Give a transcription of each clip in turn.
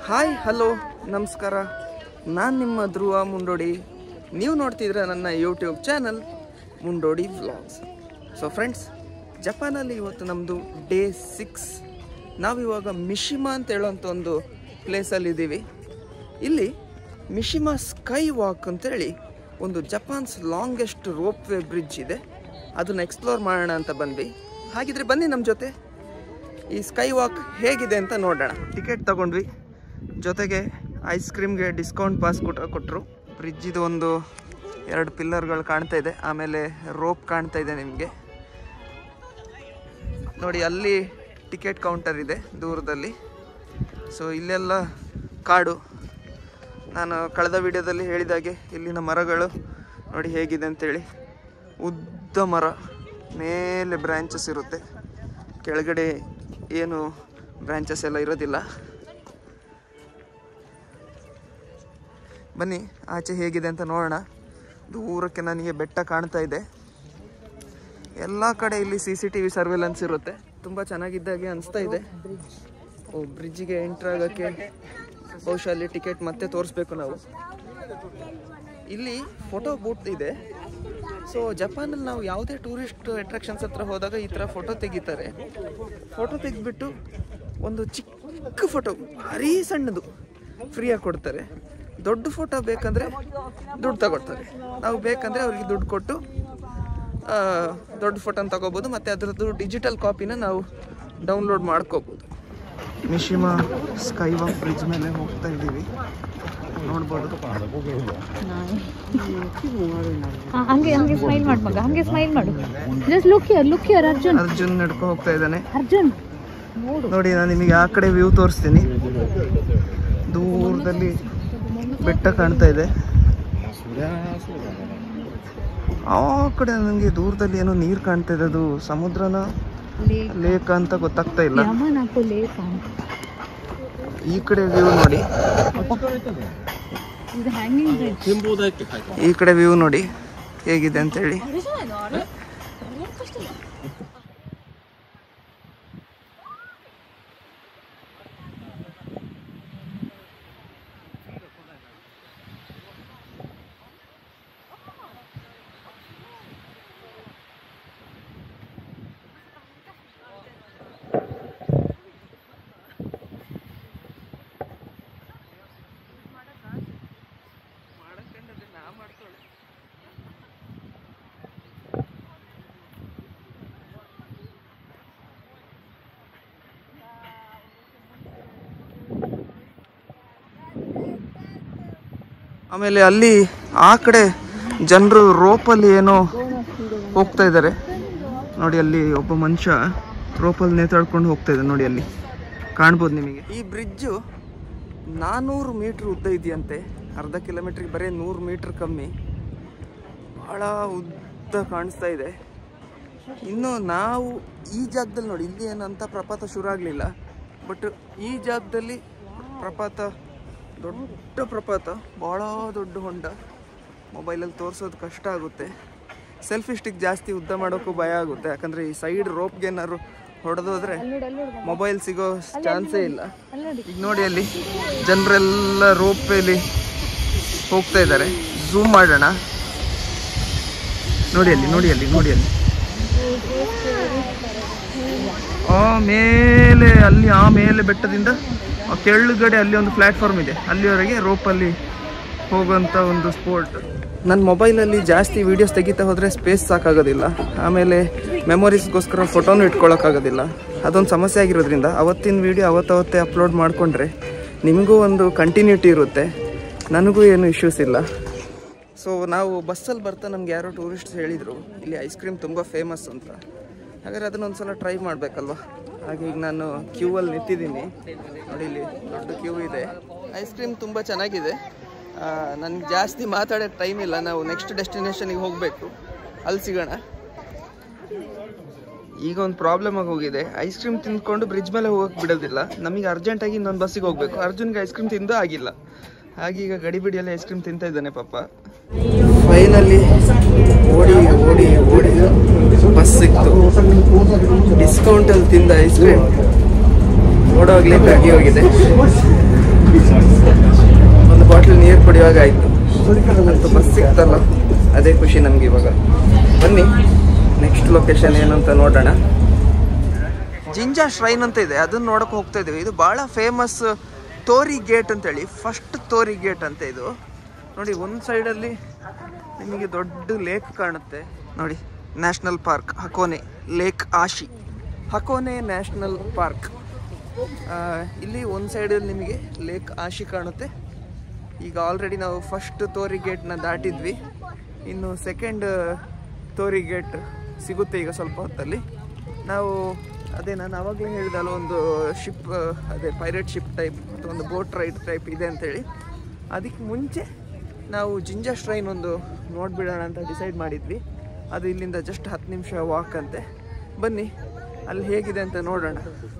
Hi hello ನಮಸ್ಕಾರ ನಾನು ನಿಮ್ಮ ಧ್ರುವ ಮುಂಡೋಡಿ ನೀವು ನೋಡ್ತಿದ್ರೆ ನನ್ನ YouTube channel Mundodi vlogs so friends ಜಪಾನಲ್ಲಿ ಇವತ್ತು ನಮ್ಮದು ಡೇ ಸಿಕ್ಸ್ ನಾವಿವಾಗ ಮಿಶಿಮಾ ಅಂತ ಹೇಳೋಂಥ ಒಂದು ಪ್ಲೇಸಲ್ಲಿ ಇದ್ದೀವಿ ಇಲ್ಲಿ ಮಿಶಿಮಾ ಸ್ಕೈ ವಾಕ್ ಅಂತೇಳಿ ಒಂದು Japan's longest rope way bridge ಇದೆ ಅದನ್ನ ಎಕ್ಸ್ಪ್ಲೋರ್ ಮಾಡೋಣ ಅಂತ ಬಂದ್ವಿ ಹಾಗಿದ್ರೆ ಬನ್ನಿ ನಮ್ಮ ಜೊತೆ ಈ ಸ್ಕೈ ವಾಕ್ ಹೇಗಿದೆ ಅಂತ ನೋಡೋಣ ಟಿಕೆಟ್ ತಗೊಂಡ್ವಿ ಜೊತೆಗೆ ಐಸ್ ಕ್ರೀಮ್ಗೆ ಡಿಸ್ಕೌಂಟ್ ಪಾಸ್ ಕೊಟ್ಟ ಕೊಟ್ಟರು ಬ್ರಿಡ್ಜಿದು ಒಂದು ಎರಡು ಪಿಲ್ಲರ್ಗಳು ಕಾಣ್ತಾ ಇದೆ ಆಮೇಲೆ ರೋಪ್ ಕಾಣ್ತಾ ಇದೆ ನಿಮಗೆ ನೋಡಿ ಅಲ್ಲಿ ಟಿಕೆಟ್ ಕೌಂಟರ್ ಇದೆ ದೂರದಲ್ಲಿ ಸೊ ಇಲ್ಲೆಲ್ಲ ಕಾಡು ನಾನು ಕಳೆದ ವಿಡಿಯೋದಲ್ಲಿ ಹೇಳಿದಾಗೆ ಇಲ್ಲಿನ ಮರಗಳು ನೋಡಿ ಹೇಗಿದೆ ಅಂತೇಳಿ ಉದ್ದ ಮರ ಮೇಲೆ ಬ್ರ್ಯಾಂಚಸ್ ಇರುತ್ತೆ ಕೆಳಗಡೆ ಏನು ಬ್ರ್ಯಾಂಚಸ್ ಎಲ್ಲ ಇರೋದಿಲ್ಲ ಬನ್ನಿ ಆಚೆ ಹೇಗಿದೆ ಅಂತ ನೋಡೋಣ ದೂರಕ್ಕೆ ನನಗೆ ಬೆಟ್ಟ ಕಾಣ್ತಾ ಇದೆ ಎಲ್ಲ ಕಡೆ ಇಲ್ಲಿ C C T V surveillance ಇರುತ್ತೆ ತುಂಬ ಚೆನ್ನಾಗಿದ್ದಾಗೆ ಅನಿಸ್ತಾ ಇದೆ ಓ ಬ್ರಿಡ್ಜಿಗೆ ಎಂಟ್ರ್ ಆಗೋಕ್ಕೆ ಬಹುಶಃ ಅಲ್ಲಿ ಟಿಕೆಟ್ ಮತ್ತೆ ತೋರಿಸ್ಬೇಕು ನಾವು ಇಲ್ಲಿ ಫೋಟೋ ಬೂತ್ ಇದೆ ಸೊ ಜಪಾನಲ್ಲಿ ನಾವು ಯಾವುದೇ ಟೂರಿಸ್ಟ್ ಅಟ್ರಾಕ್ಷನ್ಸ್ ಹತ್ರ ಹೋದಾಗ ಈ ಥರ ಫೋಟೋ ತೆಗಿತಾರೆ ಫೋಟೋ ತೆಗೆದ್ಬಿಟ್ಟು ಒಂದು ಚಿಕ್ಕ ಫೋಟೋ ಭಾರಿ ಸಣ್ಣದು ಫ್ರೀಯಾಗಿ ಕೊಡ್ತಾರೆ ದೊಡ್ಡ ಫೋಟೋ ಬೇಕಂದರೆ ದುಡ್ಡು ತಗೊಳ್ತಾರೆ ನಾವು ಬೇಕಂದರೆ ಅವ್ರಿಗೆ ದುಡ್ಡು ಕೊಟ್ಟು ಆ, ದೊಡ್ಡ ಫೋಟೋನ ತಗೋಬೋದು ಮತ್ತು ಅದರದ್ದು ಡಿಜಿಟಲ್ ಕಾಪಿನ ನಾವು ಡೌನ್ಲೋಡ್ ಮಾಡ್ಕೋಬೋದು ಮಿಶಿಮಾ ಸ್ಕೈ ವಾಕ್ ಬ್ರಿಡ್ಜ್ ಮೇಲೆ ಹೋಗ್ತಾ ಇದ್ದೀವಿ ನೋಡ್ಬೋದು ಹಾ, ಹಂಗೆ ಹಂಗೆ ಸ್ಮೈಲ್ ಮಾಡು ಮಗ ಹಂಗೆ ಸ್ಮೈಲ್ ಮಾಡು just look here look here Arjun Arjun ನಡ್ಕೊ ಹೋಗ್ತಾ ಇದ್ದಾನೆ ಅರ್ಜುನ್ ನೋಡು ನೋಡಿ ನಾನು ನಿಮಗೆ ಆ ಕಡೆ ವ್ಯೂ ತೋರಿಸ್ತೀನಿ ದೂರದಲ್ಲಿ ಬೆಟ್ಟ ಕಾಣ್ತಾ ಇದೆ ಆ ಕಡೆ ನನಗೆ ದೂರದಲ್ಲಿ ಏನೋ ನೀರು ಕಾಣ್ತಾ ಇದೆ ಅದು ಸಮುದ್ರನ ಲೇಕ್ ಲೇಕ್ ಅಂತ ಗೊತ್ತಾಗ್ತಾ ಇಲ್ಲ ಯಮನ್ ಹಾಕು ಲೇಕ್ ಅಂತ ಈ ಕಡೆ ವ್ಯೂ ನೋಡಿ ಇದು ಹ್ಯಾಂಗಿಂಗ್ ಬ್ರಿಡ್ಜ್ ಈ ಕಡೆ ವ್ಯೂ ನೋಡಿ ಹೇಗಿದೆ ಅಂತೇಳಿ ಆಮೇಲೆ ಅಲ್ಲಿ ಆ ಕಡೆ ಜನರು ರೋಪಲ್ಲಿ ಏನೋ ಹೋಗ್ತಾ ಇದ್ದಾರೆ ನೋಡಿ ಅಲ್ಲಿ ಒಬ್ಬ ಮನುಷ್ಯ ರೋಪಲ್ಲಿ ನೇತಾಡ್ಕೊಂಡು ಹೋಗ್ತಾ ಇದ್ದಾನೆ ನೋಡಿ ಅಲ್ಲಿ ಕಾಣ್ಬೋದು ನಿಮಗೆ ಈ ಬ್ರಿಡ್ಜು ನಾನ್ನೂರು ಮೀಟ್ರ್ ಉದ್ದ ಇದೆಯಂತೆ ಅರ್ಧ ಕಿಲೋಮೀಟ್ರಿಗೆ ಬರೀ ನೂರು ಮೀಟ್ರ್ ಕಮ್ಮಿ ಭಾಳ ಉದ್ದ ಕಾಣಿಸ್ತಾ ಇದೆ ಇನ್ನು ನಾವು ಈ ಜಾಗದಲ್ಲಿ ನೋಡಿ ಇಲ್ಲಿ ಏನಂತ ಪ್ರಪಾತ ಶುರು ಆಗಲಿಲ್ಲ ಬಟ್ ಈ ಜಾಗದಲ್ಲಿ ಪ್ರಪಾತ ದೊಡ್ಡ ಪ್ರಪಾತ ಭಾಳ ದೊಡ್ಡ ಹೊಂಡ ಮೊಬೈಲಲ್ಲಿ ತೋರಿಸೋದು ಕಷ್ಟ ಆಗುತ್ತೆ ಸೆಲ್ಫಿ ಸ್ಟಿಕ್ ಜಾಸ್ತಿ ಉದ್ದ ಮಾಡೋಕ್ಕೂ ಭಯ ಆಗುತ್ತೆ ಯಾಕಂದರೆ ಈ ಸೈಡ್ ರೋಪ್ಗೆ ಏನಾದ್ರು ಹೊಡೆದೋದ್ರೆ ಮೊಬೈಲ್ ಸಿಗೋ ಚಾನ್ಸೇ ಇಲ್ಲ ಈಗ ನೋಡಿ ಅಲ್ಲಿ ಜನರೆಲ್ಲ ರೋಪೇಲಿ ಹೋಗ್ತಾ ಇದ್ದಾರೆ ಝೂಮ್ ಮಾಡೋಣ ನೋಡಿ ಅಲ್ಲಿ ನೋಡಿ ಅಲ್ಲಿ ನೋಡಿ ಅಲ್ಲಿ ಆ ಮೇಲೆ ಅಲ್ಲಿ ಆ ಮೇಲೆ ಬೆಟ್ಟದಿಂದ ಆ ಕೆಳಗಡೆ ಅಲ್ಲಿ ಒಂದು ಪ್ಲಾಟ್ಫಾರ್ಮ್ ಇದೆ ಅಲ್ಲಿವರೆಗೆ ರೋಪಲ್ಲಿ ಹೋಗುವಂಥ ಒಂದು ಸ್ಪೋರ್ಟ್ ನನ್ನ ಮೊಬೈಲಲ್ಲಿ ಜಾಸ್ತಿ ವೀಡಿಯೋಸ್ ತೆಗಿತಾ ಹೋದರೆ ಸ್ಪೇಸ್ ಸಾಕಾಗೋದಿಲ್ಲ ಆಮೇಲೆ ಮೆಮೊರೀಸ್ಗೋಸ್ಕರ ಫೋಟೋನು ಇಟ್ಕೊಳ್ಳೋಕ್ಕಾಗೋದಿಲ್ಲ ಅದೊಂದು ಸಮಸ್ಯೆ ಆಗಿರೋದ್ರಿಂದ ಅವತ್ತಿನ ವೀಡಿಯೋ ಅವತ್ತವತ್ತೇ ಅಪ್ಲೋಡ್ ಮಾಡಿಕೊಂಡ್ರೆ ನಿಮಗೂ ಒಂದು ಕಂಟಿನ್ಯೂಟಿ ಇರುತ್ತೆ ನನಗೂ ಏನು ಇಶ್ಯೂಸ್ ಇಲ್ಲ ಸೊ ನಾವು ಬಸ್ಸಲ್ಲಿ ಬರ್ತಾ ನಮ್ಗೆ ಯಾರೋ ಟೂರಿಸ್ಟ್ಸ್ ಹೇಳಿದರು ಇಲ್ಲಿ ಐಸ್ ಕ್ರೀಮ್ ತುಂಬ ಫೇಮಸ್ ಅಂತ ಹಾಗಾದ್ರೆ ಅದನ್ನೊಂದು ಸಲ ಟ್ರೈ ಮಾಡಬೇಕಲ್ವ ಹಾಗೆ ಈಗ ನಾನು ಕ್ಯೂ ಅಲ್ಲಿ ನಿಂತಿದ್ದೀನಿ ನೋಡಿ ಇಲ್ಲಿ ದೊಡ್ಡ ಕ್ಯೂ ಇದೆ ಐಸ್ ಕ್ರೀಮ್ ತುಂಬ ಚೆನ್ನಾಗಿದೆ ನನಗೆ ಜಾಸ್ತಿ ಮಾತಾಡೋಕ್ಕೆ ಟೈಮ್ ಇಲ್ಲ ನಾವು ನೆಕ್ಸ್ಟ್ ಡೆಸ್ಟಿನೇಷನಿಗೆ ಹೋಗಬೇಕು ಅಲ್ಲಿ ಸಿಗೋಣ ಈಗ ಒಂದು ಪ್ರಾಬ್ಲಮ್ ಆಗಿ ಹೋಗಿದೆ ಐಸ್ ಕ್ರೀಮ್ ತಿಂದ್ಕೊಂಡು ಬ್ರಿಡ್ಜ್ ಮೇಲೆ ಹೋಗಕ್ಕೆ ಬಿಡೋದಿಲ್ಲ ನಮಗೆ ಅರ್ಜೆಂಟಾಗಿ ಇನ್ನೊಂದು ಬಸ್ಸಿಗೆ ಹೋಗಬೇಕು ಅರ್ಜುನ್ಗೆ ಐಸ್ ಕ್ರೀಮ್ ತಿಂದು ಆಗಿಲ್ಲ ಹಾಗೆ ಈಗ ಗಡಿಬಿಡಿಯಲ್ಲಿ ಐಸ್ ಕ್ರೀಮ್ ತಿಂತಾ ಇದ್ದಾನೆ ಪಾಪ ಫೈನಲಿ ಓಡಿ ಓಡಿ ಓಡಿ ಬಸ್ ಸಿಕ್ತು ಡಿಸ್ಕೌಂಟಲ್ಲಿ ತಿಂದ ಐಸ್ ಕ್ರೀಮ್ ಓಡೋಗ್ಲಿಕ್ಕೆ ಆಗಿ ಹೋಗಿದೆ ಕುಡಿಯುವಾಗ ಆಯಿತು ಅಂತೂ ಬಸ್ ಸಿಕ್ತಲ್ಲ ಅದೇ ಖುಷಿ ನಮ್ಗೆ ಇವಾಗ ಬನ್ನಿ ನೆಕ್ಸ್ಟ್ ಲೊಕೇಶನ್ ಏನು ಅಂತ ನೋಡೋಣ ಜಿಂಜಾ ಶ್ರೈನ್ ಅಂತ ಇದೆ ಅದನ್ನ ನೋಡಕ್ ಹೋಗ್ತಾ ಇದೀವಿ ಇದು ಬಹಳ ಫೇಮಸ್ ತೋರಿ ಗೇಟ್ ಅಂತೇಳಿ ಫಸ್ಟ್ ತೋರಿ ಗೇಟ್ ಅಂತ ಇದು ನೋಡಿ ಒಂದು ಸೈಡಲ್ಲಿ ನಿಮಗೆ ದೊಡ್ಡ ಲೇಕ್ ಕಾಣುತ್ತೆ ನೋಡಿ national park Hakone lake Ashi Hakone national park ಇಲ್ಲಿ ಒಂದು ಸೈಡಲ್ಲಿ ನಿಮಗೆ ಲೇಕ್ ಆಶಿ ಕಾಣುತ್ತೆ ಈಗ ಆಲ್ರೆಡಿ ನಾವು ಫಸ್ಟ್ ತೋರಿ ಗೇಟ್ನ ದಾಟಿದ್ವಿ ಇನ್ನು ಸೆಕೆಂಡ್ ತೋರಿ ಗೇಟ್ ಸಿಗುತ್ತೆ ಈಗ ಸ್ವಲ್ಪ ಹೊತ್ತಲ್ಲಿ ನಾವು ಅದೇ ನಾನು ಆವಾಗಲೇ ಹೇಳಿದಲ್ಲ ಒಂದು ಶಿಪ್ ಅದೇ ಪೈರೇಟ್ ಶಿಪ್ ಟೈಪ್ ಅಥವಾ ಒಂದು ಬೋಟ್ ರೈಡ್ ಟೈಪ್ ಇದೆ ಅಂತೇಳಿ ಅದಕ್ಕೆ ಮುಂಚೆ ನಾವು ಜಿಂಜಾ ಶ್ರೈನ್ ಒಂದು ನೋಡಿಬಿಡೋಣ ಅಂತ ಡಿಸೈಡ್ ಮಾಡಿದ್ವಿ ಅದು ಇಲ್ಲಿಂದ ಜಸ್ಟ್ ಹತ್ತು ನಿಮಿಷ ವಾಕ್ ಅಂತೆ ಬನ್ನಿ ಅಲ್ಲಿ ಹೇಗಿದೆ ಅಂತ ನೋಡೋಣ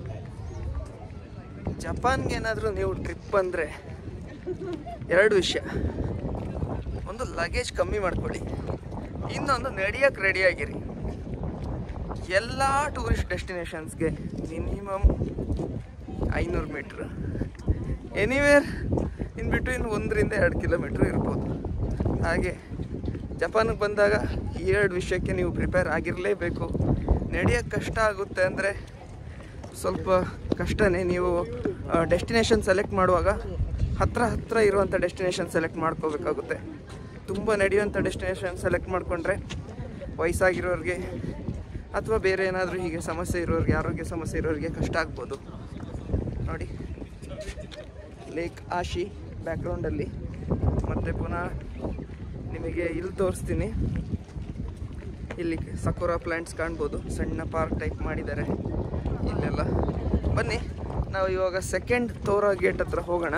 ಜಪಾನ್ಗೆ ಏನಾದರೂ ನೀವು ಟ್ರಿಪ್ ಬಂದರೆ ಎರಡು ವಿಷಯ ಒಂದು ಲಗೇಜ್ ಕಮ್ಮಿ ಮಾಡ್ಕೊಳ್ಳಿ ಇನ್ನೊಂದು ನಡೆಯಕ್ಕೆ ರೆಡಿಯಾಗಿರಿ ಎಲ್ಲ ಟೂರಿಸ್ಟ್ ಡೆಸ್ಟಿನೇಷನ್ಸ್ಗೆ ಮಿನಿಮಮ್ ಐನೂರು ಮೀಟ್ರ್ ಎನಿವೇರ್ ಇನ್ ಬಿಟ್ವೀನ್ ಒಂದರಿಂದ ಎರಡು ಕಿಲೋಮೀಟ್ರ್ ಇರ್ಬೋದು ಹಾಗೆ ಜಪಾನಿಗೆ ಬಂದಾಗ ಈ ಎರಡು ವಿಷಯಕ್ಕೆ ನೀವು ಪ್ರಿಪೇರ್ ಆಗಿರಲೇಬೇಕು ನಡೆಯೋಕ್ಕೆ ಕಷ್ಟ ಆಗುತ್ತೆ ಅಂದರೆ ಸ್ವಲ್ಪ ಕಷ್ಟನೇ ನೀವು ಡೆಸ್ಟಿನೇಷನ್ ಸೆಲೆಕ್ಟ್ ಮಾಡುವಾಗ ಹತ್ರ ಹತ್ರ ಇರುವಂಥ ಡೆಸ್ಟಿನೇಷನ್ ಸೆಲೆಕ್ಟ್ ಮಾಡ್ಕೋಬೇಕಾಗುತ್ತೆ ತುಂಬ ನಡೆಯುವಂಥ ಡೆಸ್ಟಿನೇಷನ್ ಸೆಲೆಕ್ಟ್ ಮಾಡಿಕೊಂಡ್ರೆ ವಯಸ್ಸಾಗಿರೋರಿಗೆ ಅಥವಾ ಬೇರೆ ಏನಾದರೂ ಹೀಗೆ ಸಮಸ್ಯೆ ಇರೋರಿಗೆ ಆರೋಗ್ಯ ಸಮಸ್ಯೆ ಇರೋರಿಗೆ ಕಷ್ಟ ಆಗ್ಬೋದು ನೋಡಿ ಲೇಕ್ ಆಶಿ ಬ್ಯಾಕ್ಗ್ರೌಂಡಲ್ಲಿ ಮತ್ತು ಪುನಃ ನಿಮಗೆ ಇಲ್ಲಿ ತೋರಿಸ್ತೀನಿ ಇಲ್ಲಿ ಸಕೋರಾ ಪ್ಲ್ಯಾಂಟ್ಸ್ ಕಾಣ್ಬೋದು ಸಣ್ಣ ಪಾರ್ಕ್ ಟೈಪ್ ಮಾಡಿದ್ದಾರೆ ಇಲ್ಲೆಲ್ಲ ಬನ್ನಿ ನಾವು ಇವಾಗ ಸೆಕೆಂಡ್ ತೋರಾ ಗೇಟ್ ಹತ್ರ ಹೋಗೋಣ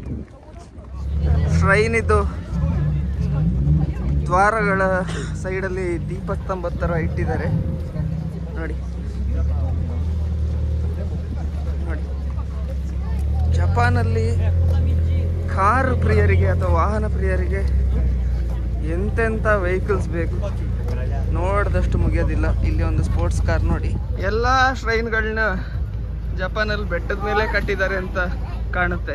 ಟ್ರೈನಿದ್ದು ದ್ವಾರಗಳ ಸೈಡಲ್ಲಿ ದೀಪಸ್ತಂಭ ಥರ ಇಟ್ಟಿದ್ದಾರೆ ನೋಡಿ ನೋಡಿ ಜಪಾನಲ್ಲಿ ಕಾರು ಪ್ರಿಯರಿಗೆ ಅಥವಾ ವಾಹನ ಪ್ರಿಯರಿಗೆ ಎಂತೆಂಥ ವೆಹಿಕಲ್ಸ್ ಬೇಕು ನೋಡಿದಷ್ಟು ಮುಗಿಯೋದಿಲ್ಲ ಇಲ್ಲಿ ಒಂದು ಸ್ಪೋರ್ಟ್ಸ್ ಕಾರ್ ನೋಡಿ ಎಲ್ಲ ಶ್ರೈನ್ಗಳನ್ನ ಜಪಾನಲ್ಲಿ ಬೆಟ್ಟದ ಮೇಲೆ ಕಟ್ಟಿದ್ದಾರೆ ಅಂತ ಕಾಣುತ್ತೆ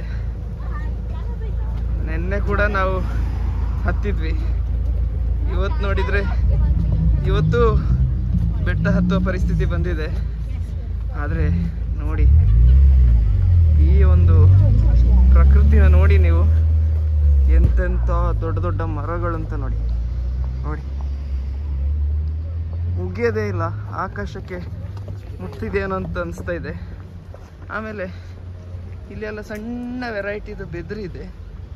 ನಿನ್ನೆ ಕೂಡ ನಾವು ಹತ್ತಿದ್ವಿ ಇವತ್ತು ನೋಡಿದರೆ ಇವತ್ತು ಬೆಟ್ಟ ಹತ್ತುವ ಪರಿಸ್ಥಿತಿ ಬಂದಿದೆ ಆದರೆ ನೋಡಿ ಈ ಒಂದು ಪ್ರಕೃತಿನ ನೋಡಿ ನೀವು ಎಂತೆಂಥ ದೊಡ್ಡ ದೊಡ್ಡ ಮರಗಳಂತ ನೋಡಿ ನೋಡಿ ಮುಗಿಯೋದೇ ಇಲ್ಲ ಆಕಾಶಕ್ಕೆ ಮುಟ್ತಿದೇನೋ ಅಂತ ಅನಿಸ್ತಾ ಇದೆ ಆಮೇಲೆ ಇಲ್ಲೆಲ್ಲ ಸಣ್ಣ ವೆರೈಟಿದು ಬೆದರು ಇದೆ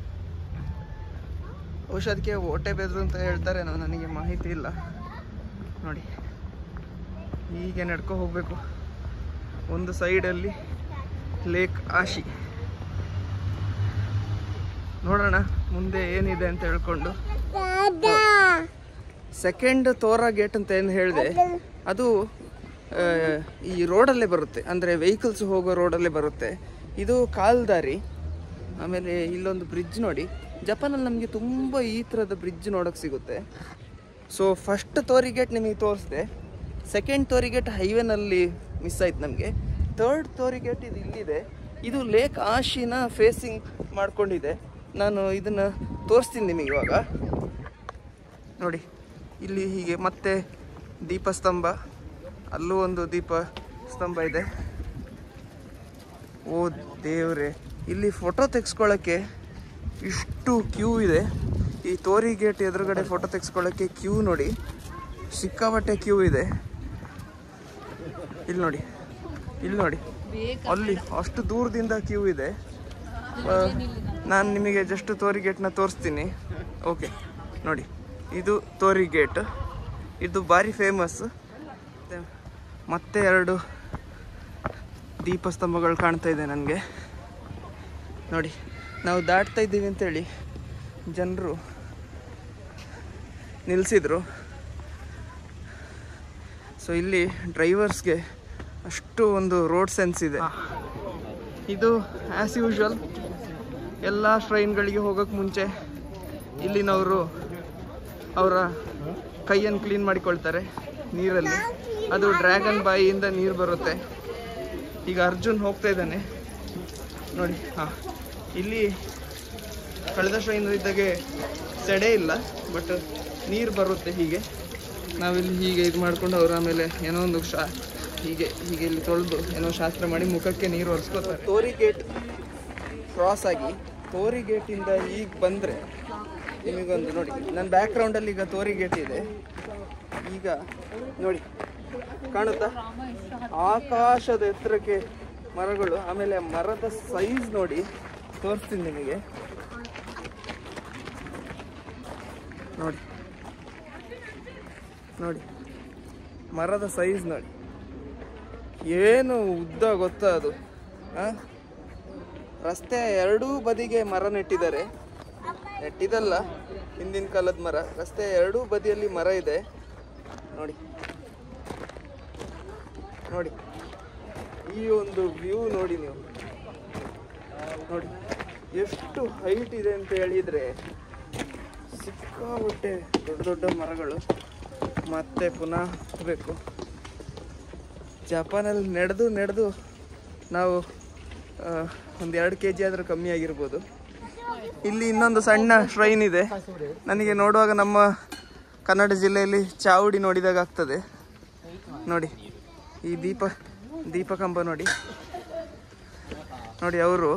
ಔಷಧಕ್ಕೆ ಓಟೆ ಬೆದರು ಅಂತ ಹೇಳ್ತಾರೆ ನಾವು ನನಗೆ ಮಾಹಿತಿ ಇಲ್ಲ ನೋಡಿ ಹೀಗೆ ನಡ್ಕೊ ಹೋಗಬೇಕು ಒಂದು ಸೈಡಲ್ಲಿ ಲೇಕ್ ಆಶಿ ನೋಡೋಣ ಮುಂದೆ ಏನಿದೆ ಅಂತ ಹೇಳ್ಕೊಂಡು ಸೆಕೆಂಡ್ ತೋರಾ ಗೇಟ್ ಅಂತ ಏನು ಹೇಳಿದೆ ಅದು ಆ, ಈ ರೋಡಲ್ಲೇ ಬರುತ್ತೆ ಅಂದರೆ ವೆಹಿಕಲ್ಸ್ ಹೋಗೋ ರೋಡಲ್ಲೇ ಬರುತ್ತೆ ಇದು ಕಾಲ್ದಾರಿ ಆಮೇಲೆ ಇಲ್ಲೊಂದು ಬ್ರಿಡ್ಜ್ ನೋಡಿ ಜಪಾನಲ್ಲಿ ನಮಗೆ ತುಂಬ ಈ ಥರದ ಬ್ರಿಡ್ಜ್ ನೋಡೋಕೆ ಸಿಗುತ್ತೆ ಸೊ ಫಸ್ಟ್ ತೋರಿ ಗೇಟ್ ನಿಮಗೆ ತೋರಿಸಿದೆ ಸೆಕೆಂಡ್ ತೋರಿ ಗೇಟ್ ಹೈವೇನಲ್ಲಿ ಮಿಸ್ ಆಯ್ತು ನಮಗೆ ಥರ್ಡ್ ತೋರಿ ಗೇಟ್ ಇದು ಇಲ್ಲಿದೆ ಇದು ಲೇಕ್ ಆಶಿನ ಫೇಸಿಂಗ್ ಮಾಡ್ಕೊಂಡಿದೆ ನಾನು ಇದನ್ನು ತೋರಿಸ್ತೀನಿ ನಿಮಗೆ ಇವಾಗ ನೋಡಿ ಇಲ್ಲಿ ಹೀಗೆ ಮತ್ತೆ ದೀಪಸ್ತಂಭ ಅಲ್ಲೂ ಒಂದು ದೀಪ ಸ್ತಂಭ ಇದೆ ಓ ದೇವ್ರೆ ಇಲ್ಲಿ ಫೋಟೋ ತೆಗೆಸ್ಕೊಳ್ಳೋಕ್ಕೆ ಇಷ್ಟು ಕ್ಯೂ ಇದೆ ಈ ತೋರಿ ಗೇಟ್ ಎದುರುಗಡೆ ಫೋಟೋ ತೆಗೆಸ್ಕೊಳ್ಳೋಕ್ಕೆ ಕ್ಯೂ ನೋಡಿ ಸಿಕ್ಕಾಪಟ್ಟೆ ಕ್ಯೂ ಇದೆ ಇಲ್ಲಿ ನೋಡಿ ಇಲ್ಲಿ ನೋಡಿ ಅಲ್ಲಿ ಅಷ್ಟು ದೂರದಿಂದ ಕ್ಯೂ ಇದೆ ನಾನು ನಿಮಗೆ ಜಸ್ಟ್ ತೋರಿ ಗೇಟ್ನ ತೋರಿಸ್ತೀನಿ ಓಕೆ ನೋಡಿ ಇದು ತೋರಿ ಗೇಟ್ ಇದು ಭಾರಿ ಫೇಮಸ್ ಮತ್ತೆ ಎರಡು ದೀಪಸ್ತಂಭಗಳು ಕಾಣ್ತಾ ಇದೆ ನನಗೆ ನೋಡಿ ನಾವು ದಾಟ್ತಾ ಇದ್ದೀವಿ ಅಂತೇಳಿ ಜನರು ನಿಲ್ಲಿಸಿದ್ರು ಸೊ ಇಲ್ಲಿ ಡ್ರೈವರ್ಸ್ಗೆ ಅಷ್ಟು ಒಂದು ರೋಡ್ ಸೆನ್ಸ್ ಇದೆ ಇದು ಆ್ಯಸ್ ಯೂಶ್ವಲ್ ಎಲ್ಲ ಶ್ರೈನ್ಗಳಿಗೆ ಹೋಗೋಕ್ಕೆ ಮುಂಚೆ ಇಲ್ಲಿನವರು ಅವರ ಕೈಯನ್ನು ಕ್ಲೀನ್ ಮಾಡಿಕೊಳ್ತಾರೆ ನೀರಲ್ಲಿ ಅದು ಡ್ರ್ಯಾಗನ್ ಬಾಯಿಯಿಂದ ನೀರು ಬರುತ್ತೆ ಈಗ ಅರ್ಜುನ್ ಹೋಗ್ತಾ ಇದ್ದಾನೆ ನೋಡಿ ಹಾಂ ಇಲ್ಲಿ ಕಳೆದ ಶ್ರೈನ್ ಇದ್ದಾಗೆ ಸೆಡೆ ಇಲ್ಲ ಬಟ್ ನೀರು ಬರುತ್ತೆ ಹೀಗೆ ನಾವಿಲ್ಲಿ ಹೀಗೆ ಇದು ಮಾಡ್ಕೊಂಡು ಅವ್ರು ಆಮೇಲೆ ಏನೋ ಒಂದು ಶಾ ಹೀಗೆ ಹೀಗೆ ಇಲ್ಲಿ ತೊಳೆದು ಏನೋ ಶಾಸ್ತ್ರ ಮಾಡಿ ಮುಖಕ್ಕೆ ನೀರು ಒರೆಸ್ಕೋತಾರೆ ತೋರಿ ಗೇಟ್ ಕ್ರಾಸ್ ಆಗಿ ತೋರಿ ಗೇಟಿಂದ ಈಗ ಬಂದರೆ ನಿಮಗೊಂದು ನೋಡಿ ನನ್ನ ಬ್ಯಾಕ್ಗ್ರೌಂಡಲ್ಲಿ ಈಗ ತೋರಿ ಗೇಟ್ ಇದೆ ಈಗ ನೋಡಿ ಕಾಣುತ್ತಾ ಆಕಾಶದ ಎತ್ತರಕ್ಕೆ ಮರಗಳು ಆಮೇಲೆ ಮರದ ಸೈಜ್ ನೋಡಿ ತೋರಿಸ್ತೀನಿ ನಿಮಗೆ ನೋಡಿ ನೋಡಿ ಮರದ ಸೈಜ್ ನೋಡಿ ಏನು ಉದ್ದ ಗೊತ್ತಾ ಅದು ಆ? ರಸ್ತೆ ಎರಡೂ ಬದಿಗೆ ಮರ ನೆಟ್ಟಿದ್ದಾರೆ ನೆಟ್ಟಿದಲ್ಲ ಹಿಂದಿನ ಕಾಲದ ಮರ ರಸ್ತೆ ಎರಡೂ ಬದಿಯಲ್ಲಿ ಮರ ಇದೆ ನೋಡಿ ನೋಡಿ ಈ ಒಂದು ವ್ಯೂ ನೋಡಿ ನೀವು ನೋಡಿ ಎಷ್ಟು ಹೈಟ್ ಇದೆ ಅಂತ ಹೇಳಿದ್ರೆ ಸಿಕ್ಕಾಪಟ್ಟೆ ದೊಡ್ಡ ದೊಡ್ಡ ಮರಗಳು ಮತ್ತೆ ಪುನಃ ಬೇಕು ಜಪಾನಲ್ಲಿ ನಡೆದು ನಡೆದು ನಾವು ಒಂದು ಎರಡು ಕೆ ಜಿ ಆದರೂ ಕಮ್ಮಿ ಆಗಿರ್ಬೋದು ಇಲ್ಲಿ ಇನ್ನೊಂದು ಸಣ್ಣ ಶ್ರೈನ್ ಇದೆ ನನಗೆ ನೋಡುವಾಗ ನಮ್ಮ ಕನ್ನಡ ಜಿಲ್ಲೆಯಲ್ಲಿ ಚಾವುಡಿ ನೋಡಿದಾಗ ಆಗ್ತದೆ ನೋಡಿ ಈ ದೀಪ ದೀಪಕಂಬ ನೋಡಿ ನೋಡಿ ಅವರು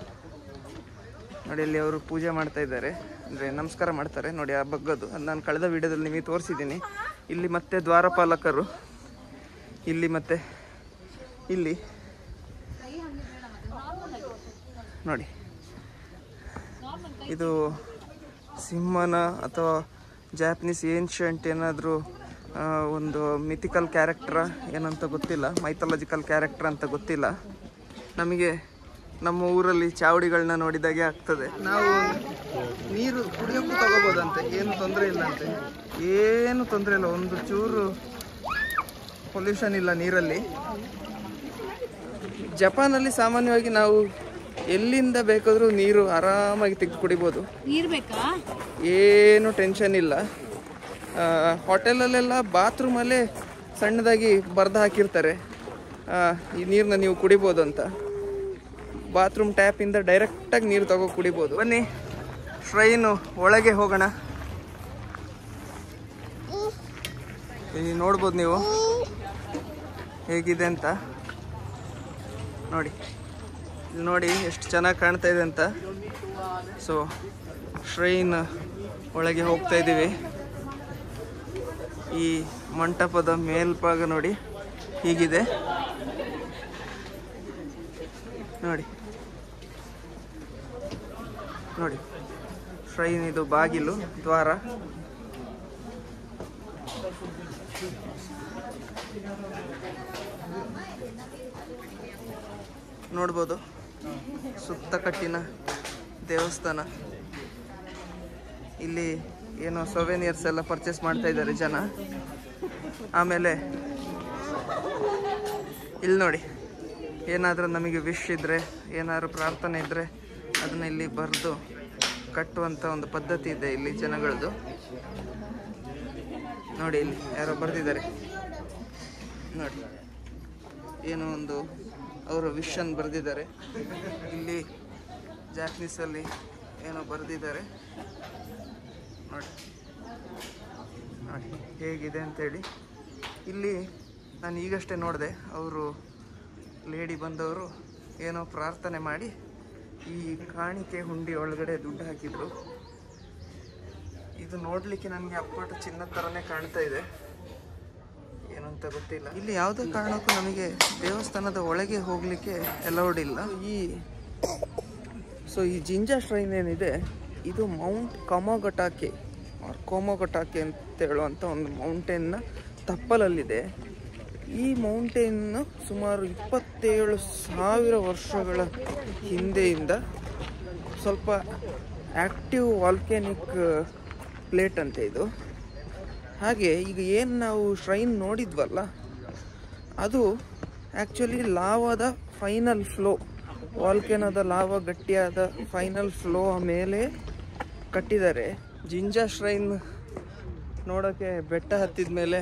ನೋಡಿ ಅಲ್ಲಿ ಅವರು ಪೂಜೆ ಮಾಡ್ತಾ ಇದ್ದಾರೆ ಅಂದರೆ ನಮಸ್ಕಾರ ಮಾಡ್ತಾರೆ ನೋಡಿ ಆ ಬಗ್ಗದು ಅದು ನಾನು ಕಳೆದ ವಿಡಿಯೋದಲ್ಲಿ ನಿಮಗೆ ತೋರಿಸಿದ್ದೀನಿ ಇಲ್ಲಿ ಮತ್ತೆ ದ್ವಾರಪಾಲಕರು ಇಲ್ಲಿ ಮತ್ತೆ ಇಲ್ಲಿ ನೋಡಿ ಇದು ಸಿಂಹನ ಅಥವಾ ಜಾಪನೀಸ್ ಏನ್ಷಂಟ್ ಏನಾದರೂ ಒಂದು ಮಿಥಿಕಲ್ ಕ್ಯಾರೆಕ್ಟ್ರ ಏನಂತ ಗೊತ್ತಿಲ್ಲ ಮೈಥಾಲಜಿಕಲ್ ಕ್ಯಾರೆಕ್ಟರ್ ಅಂತ ಗೊತ್ತಿಲ್ಲ ನಮಗೆ ನಮ್ಮ ಊರಲ್ಲಿ ಚಾವಡಿಗಳನ್ನ ನೋಡಿದಾಗೆ ಆಗ್ತದೆ ನಾವು ನೀರು ಕುಡಿಯೋಕ್ಕೂ ತಗೋಬೋದಂತೆ ಏನು ತೊಂದರೆ ಇಲ್ಲ ಅಂತೆ ಏನು ತೊಂದರೆ ಇಲ್ಲ ಒಂದು ಚೂರು ಪೊಲ್ಯೂಷನ್ ಇಲ್ಲ ನೀರಲ್ಲಿ ಜಪಾನಲ್ಲಿ ಸಾಮಾನ್ಯವಾಗಿ ನಾವು ಎಲ್ಲಿಂದ ಬೇಕಾದರೂ ನೀರು ಆರಾಮಾಗಿ ತೆಗೆದು ಕುಡಿಬೋದು ನೀರ್ ಬೇಕಾ ಏನು ಟೆನ್ಷನ್ ಇಲ್ಲ ಹೋಟೆಲಲ್ಲೆಲ್ಲ ಬಾತ್ರೂಮಲ್ಲೇ ಸಣ್ಣದಾಗಿ ಬರೆದು ಹಾಕಿರ್ತಾರೆ ಆ, ಈ ನೀರನ್ನ ನೀವು ಕುಡಿಬೋದು ಅಂತ ಬಾತ್ರೂಮ್ ಟ್ಯಾಪಿಂದ ಡೈರೆಕ್ಟಾಗಿ ನೀರು ತಗೋ ಕುಡಿಬೋದು ಬನ್ನಿ ಶ್ರೈನು ಒಳಗೆ ಹೋಗೋಣ ಇಲ್ಲಿ ನೋಡ್ಬೋದು ನೀವು ಹೇಗಿದೆ ಅಂತ ನೋಡಿ ಇಲ್ಲಿ ನೋಡಿ ಎಷ್ಟು ಚೆನ್ನಾಗಿ ಕಾಣ್ತಾ ಇದೆ ಅಂತ ಸೊ ಶ್ರೈನ್ ಒಳಗೆ ಹೋಗ್ತಾ ಇದ್ದೀವಿ ಈ ಮಂಟಪದ ಮೇಲ್ಭಾಗ ನೋಡಿ ಹೀಗಿದೆ ನೋಡಿ ನೋಡಿ ಶ್ರೈನ್ ಇದು ಬಾಗಿಲು ದ್ವಾರ ನೋಡ್ಬೋದು ಸುತ್ತ ಕಟ್ಟಿನ ದೇವಸ್ಥಾನ ಇಲ್ಲಿ ಏನೋ ಸೊವೆನಿಯರ್ಸ್ ಎಲ್ಲ ಪರ್ಚೇಸ್ ಮಾಡ್ತಾ ಇದ್ದಾರೆ ಜನ ಆಮೇಲೆ ಇಲ್ಲಿ ನೋಡಿ ಏನಾದರೂ ನಮಗೆ ವಿಶ್ ಇದ್ದರೆ ಏನಾದರೂ ಪ್ರಾರ್ಥನೆ ಇದ್ದರೆ ಅದನ್ನ ಇಲ್ಲಿ ಬರೆದು ಕಟ್ಟುವಂಥ ಒಂದು ಪದ್ಧತಿ ಇದೆ ಇಲ್ಲಿ ಜನಗಳದ್ದು ನೋಡಿ ಇಲ್ಲಿ ಯಾರೋ ಬರೆದಿದ್ದಾರೆ ನೋಡಿ ಏನೋ ಒಂದು ಅವರ ವಿಷನ್ ಬರೆದಿದ್ದಾರೆ ಇಲ್ಲಿ ಜಾಪನೀಸಲ್ಲಿ ಏನೋ ಬರೆದಿದ್ದಾರೆ ನೋಡಿ ನೋಡಿ ಹೇಗಿದೆ ಅಂತೇಳಿ ಇಲ್ಲಿ ನಾನು ಈಗಷ್ಟೇ ನೋಡಿದೆ ಅವರು ಲೇಡಿ ಬಂದವರು ಏನೋ ಪ್ರಾರ್ಥನೆ ಮಾಡಿ ಈ ಕಾಣಿಕೆ ಹುಂಡಿ ಒಳಗಡೆ ದುಡ್ಡು ಹಾಕಿದ್ರು ಇದು ನೋಡಲಿಕ್ಕೆ ನನಗೆ ಅಪ್ಪಟ ಚಿನ್ನದ ಥರನೇ ಕಾಣ್ತಾ ಇದೆ ಏನಂತ ಗೊತ್ತಿಲ್ಲ ಇಲ್ಲಿ ಯಾವುದೇ ಕಾರಣಕ್ಕೂ ನಮಗೆ ದೇವಸ್ಥಾನದ ಒಳಗೆ ಹೋಗಲಿಕ್ಕೆ ಅಲೌಡ್ ಇಲ್ಲ ಈ ಸೊ ಈ ಜಿಂಜಾ ಶ್ರೈನ್ ಏನಿದೆ ಇದು ಮೌಂಟ್ ಕಮೋಗಟಾಕೆ ಆರ್ ಕೋಮೋಗಟಾಕೆ ಅಂತ ಹೇಳುವಂಥ ಒಂದು ಮೌಂಟೇನ್ನ ತಪ್ಪಲಲ್ಲಿದೆ ಈ ಮೌಂಟೇನ್ ಸುಮಾರು ಇಪ್ಪತ್ತೇಳು ಸಾವಿರ ವರ್ಷಗಳ ಹಿಂದೆಯಿಂದ ಸ್ವಲ್ಪ ಆಕ್ಟಿವ್ ವಾಲ್ಕ್ಯಾನಿಕ್ ಪ್ಲೇಟ್ ಅಂತೆ ಇದು ಹಾಗೆ ಈಗ ಏನು ನಾವು ಶ್ರೈನ್ ನೋಡಿದ್ವಲ್ಲ ಅದು ಆ್ಯಕ್ಚುಲಿ ಲಾವಾದ ಫೈನಲ್ ಫ್ಲೋ ವಾಲ್ಕೆನೋದ ಲಾವ ಗಟ್ಟಿಯಾದ ಫೈನಲ್ ಫ್ಲೋ ಮೇಲೆ ಕಟ್ಟಿದ್ದಾರೆ ಜಿಂಜಾ ಶ್ರೈನ್ ನೋಡೋಕ್ಕೆ ಬೆಟ್ಟ ಹತ್ತಿದ ಮೇಲೆ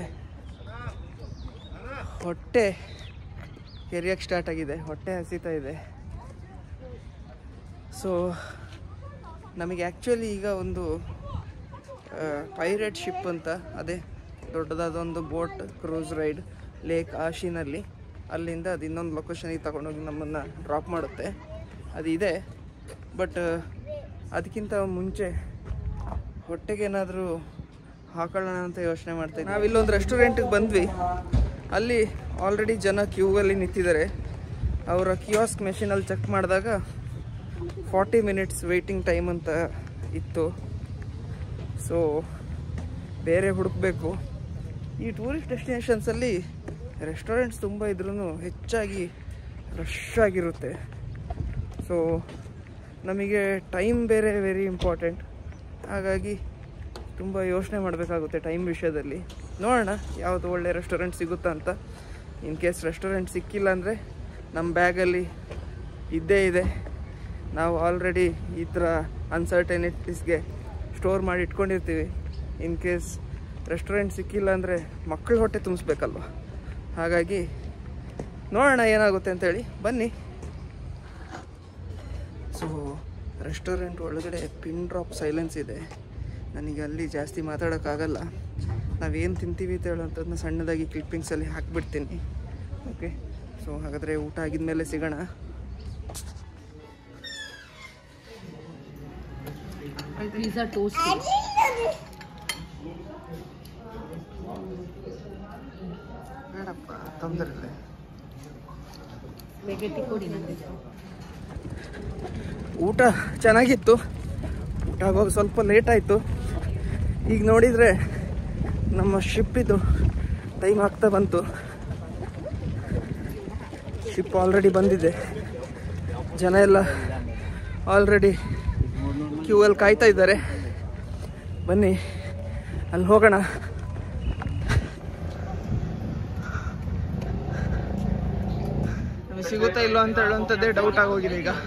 ಹೊಟ್ಟೆ ಕೆರಿಯಕ್ಕೆ ಸ್ಟಾರ್ಟ್ ಆಗಿದೆ ಹೊಟ್ಟೆ ಹಸಿತಾ ಇದೆ ಸೊ ನಮಗೆ ಆ್ಯಕ್ಚುಲಿ ಈಗ ಒಂದು ಪೈರೇಟ್ ಶಿಪ್ ಅಂತ ಅದೇ ದೊಡ್ಡದಾದ ಒಂದು ಬೋಟ್ ಕ್ರೂಸ್ ರೈಡ್ ಲೇಕ್ ಆಶಿನಲ್ಲಿ ಅಲ್ಲಿಂದ ಅದು ಇನ್ನೊಂದು ಲೊಕೇಶನಿಗೆ ತಗೊಂಡೋಗಿ ನಮ್ಮನ್ನು ಡ್ರಾಪ್ ಮಾಡುತ್ತೆ ಅದು ಇದೆ ಬಟ್ ಅದಕ್ಕಿಂತ ಮುಂಚೆ ಹೊಟ್ಟೆಗೆ ಏನಾದರೂ ಹಾಕೊಳ್ಳೋಣ ಅಂತ ಯೋಚನೆ ಮಾಡ್ತೀವಿ ನಾವಿಲ್ಲೊಂದು ರೆಸ್ಟೋರೆಂಟಿಗೆ ಬಂದ್ವಿ ಅಲ್ಲಿ ಆಲ್ರೆಡಿ ಜನ ಕ್ಯೂ ಅಲ್ಲಿ ನಿಂತಿದ್ದಾರೆ ಅವರ ಕಿಯಾಸ್ಕ್ ಮೆಷಿನಲ್ಲಿ ಚೆಕ್ ಮಾಡಿದಾಗ ಫಾರ್ಟಿ ಮಿನಿಟ್ಸ್ ವೆಯ್ಟಿಂಗ್ ಟೈಮ್ ಅಂತ ಇತ್ತು ಸೊ ಬೇರೆ ಹುಡುಕಬೇಕು ಈ ಟೂರಿಸ್ಟ್ ಡೆಸ್ಟಿನೇಷನ್ಸಲ್ಲಿ ರೆಸ್ಟೋರೆಂಟ್ಸ್ ತುಂಬ ಇದ್ರೂ ಹೆಚ್ಚಾಗಿ ರಶ್ ಆಗಿರುತ್ತೆ ಸೊ ನಮಗೆ ಟೈಮ್ ಬೇರೆ ವೆರಿ ಇಂಪಾರ್ಟೆಂಟ್ ಹಾಗಾಗಿ ತುಂಬ ಯೋಚನೆ ಮಾಡಬೇಕಾಗುತ್ತೆ ಟೈಮ್ ವಿಷಯದಲ್ಲಿ ನೋಡೋಣ ಯಾವುದು ಒಳ್ಳೆ ರೆಸ್ಟೋರೆಂಟ್ ಸಿಗುತ್ತಾ ಅಂತ ಇನ್ ಕೇಸ್ ರೆಸ್ಟೋರೆಂಟ್ ಸಿಕ್ಕಿಲ್ಲ ಅಂದರೆ ನಮ್ಮ ಬ್ಯಾಗಲ್ಲಿ ಇದ್ದೇ ಇದೆ ನಾವು ಆಲ್ರೆಡಿ ಈ ಥರ ಅನ್ಸರ್ಟನಿಟೀಸ್ಗೆ ಸ್ಟೋರ್ ಮಾಡಿ ಇಟ್ಕೊಂಡಿರ್ತೀವಿ ಇನ್ ಕೇಸ್ ರೆಸ್ಟೋರೆಂಟ್ ಸಿಕ್ಕಿಲ್ಲ ಅಂದರೆ ಮಕ್ಕಳ ಹೊಟ್ಟೆ ತುಂಬಿಸ್ಬೇಕಲ್ವ ಹಾಗಾಗಿ ನೋಡೋಣ ಏನಾಗುತ್ತೆ ಅಂತೇಳಿ ಬನ್ನಿ ಸೊ ರೆಸ್ಟೋರೆಂಟ್ ಒಳಗಡೆ ಪಿನ್ ಡ್ರಾಪ್ ಸೈಲೆನ್ಸ್ ಇದೆ ನನಗೆ ಅಲ್ಲಿ ಜಾಸ್ತಿ ಮಾತಾಡೋಕ್ಕಾಗಲ್ಲ ನಾವೇನು ತಿಂತೀವಿ ಅಂತ ಹೇಳೋಂಥದ್ದನ್ನ ಸಣ್ಣದಾಗಿ ಕ್ಲಿಪ್ಪಿಂಗ್ಸಲ್ಲಿ ಹಾಕ್ಬಿಡ್ತೀನಿ ಓಕೆ ಸೊ ಹಾಗಾದರೆ ಊಟ ಆಗಿದ ಮೇಲೆ ಸಿಗೋಣ ಪಿಜ್ಜಾ ಟೋಸ್ಟ್ ಬೇಡಪ್ಪ ತೊಂದರೆ ಇಲ್ಲ ಸ್ಪೆಗೆಟಿ ಕೊಡಿ ನನಗೆ ಊಟ ಚೆನ್ನಾಗಿತ್ತು ಊಟ ಆಗೋದು ಸ್ವಲ್ಪ ಲೇಟ್ ಆಯಿತು ಈಗ ನೋಡಿದರೆ ನಮ್ಮ ಶಿಪ್ಪಿದು ಟೈಮ್ ಆಗ್ತಾ ಬಂತು ಶಿಪ್ ಆಲ್ರೆಡಿ ಬಂದಿದೆ ಜನ ಎಲ್ಲ ಆಲ್ರೆಡಿ ಕ್ಯೂ ಅಲ್ಲಿ ಕಾಯ್ತಾ ಇದ್ದಾರೆ ಬನ್ನಿ ಅಲ್ಲಿ ಹೋಗೋಣ ನಮಗೆ ಸಿಗುತ್ತಾ ಇಲ್ಲೋ ಅಂತ ಹೇಳುವಂಥದ್ದೇ ಡೌಟ್ ಆಗೋಗಿದೆ ಈಗ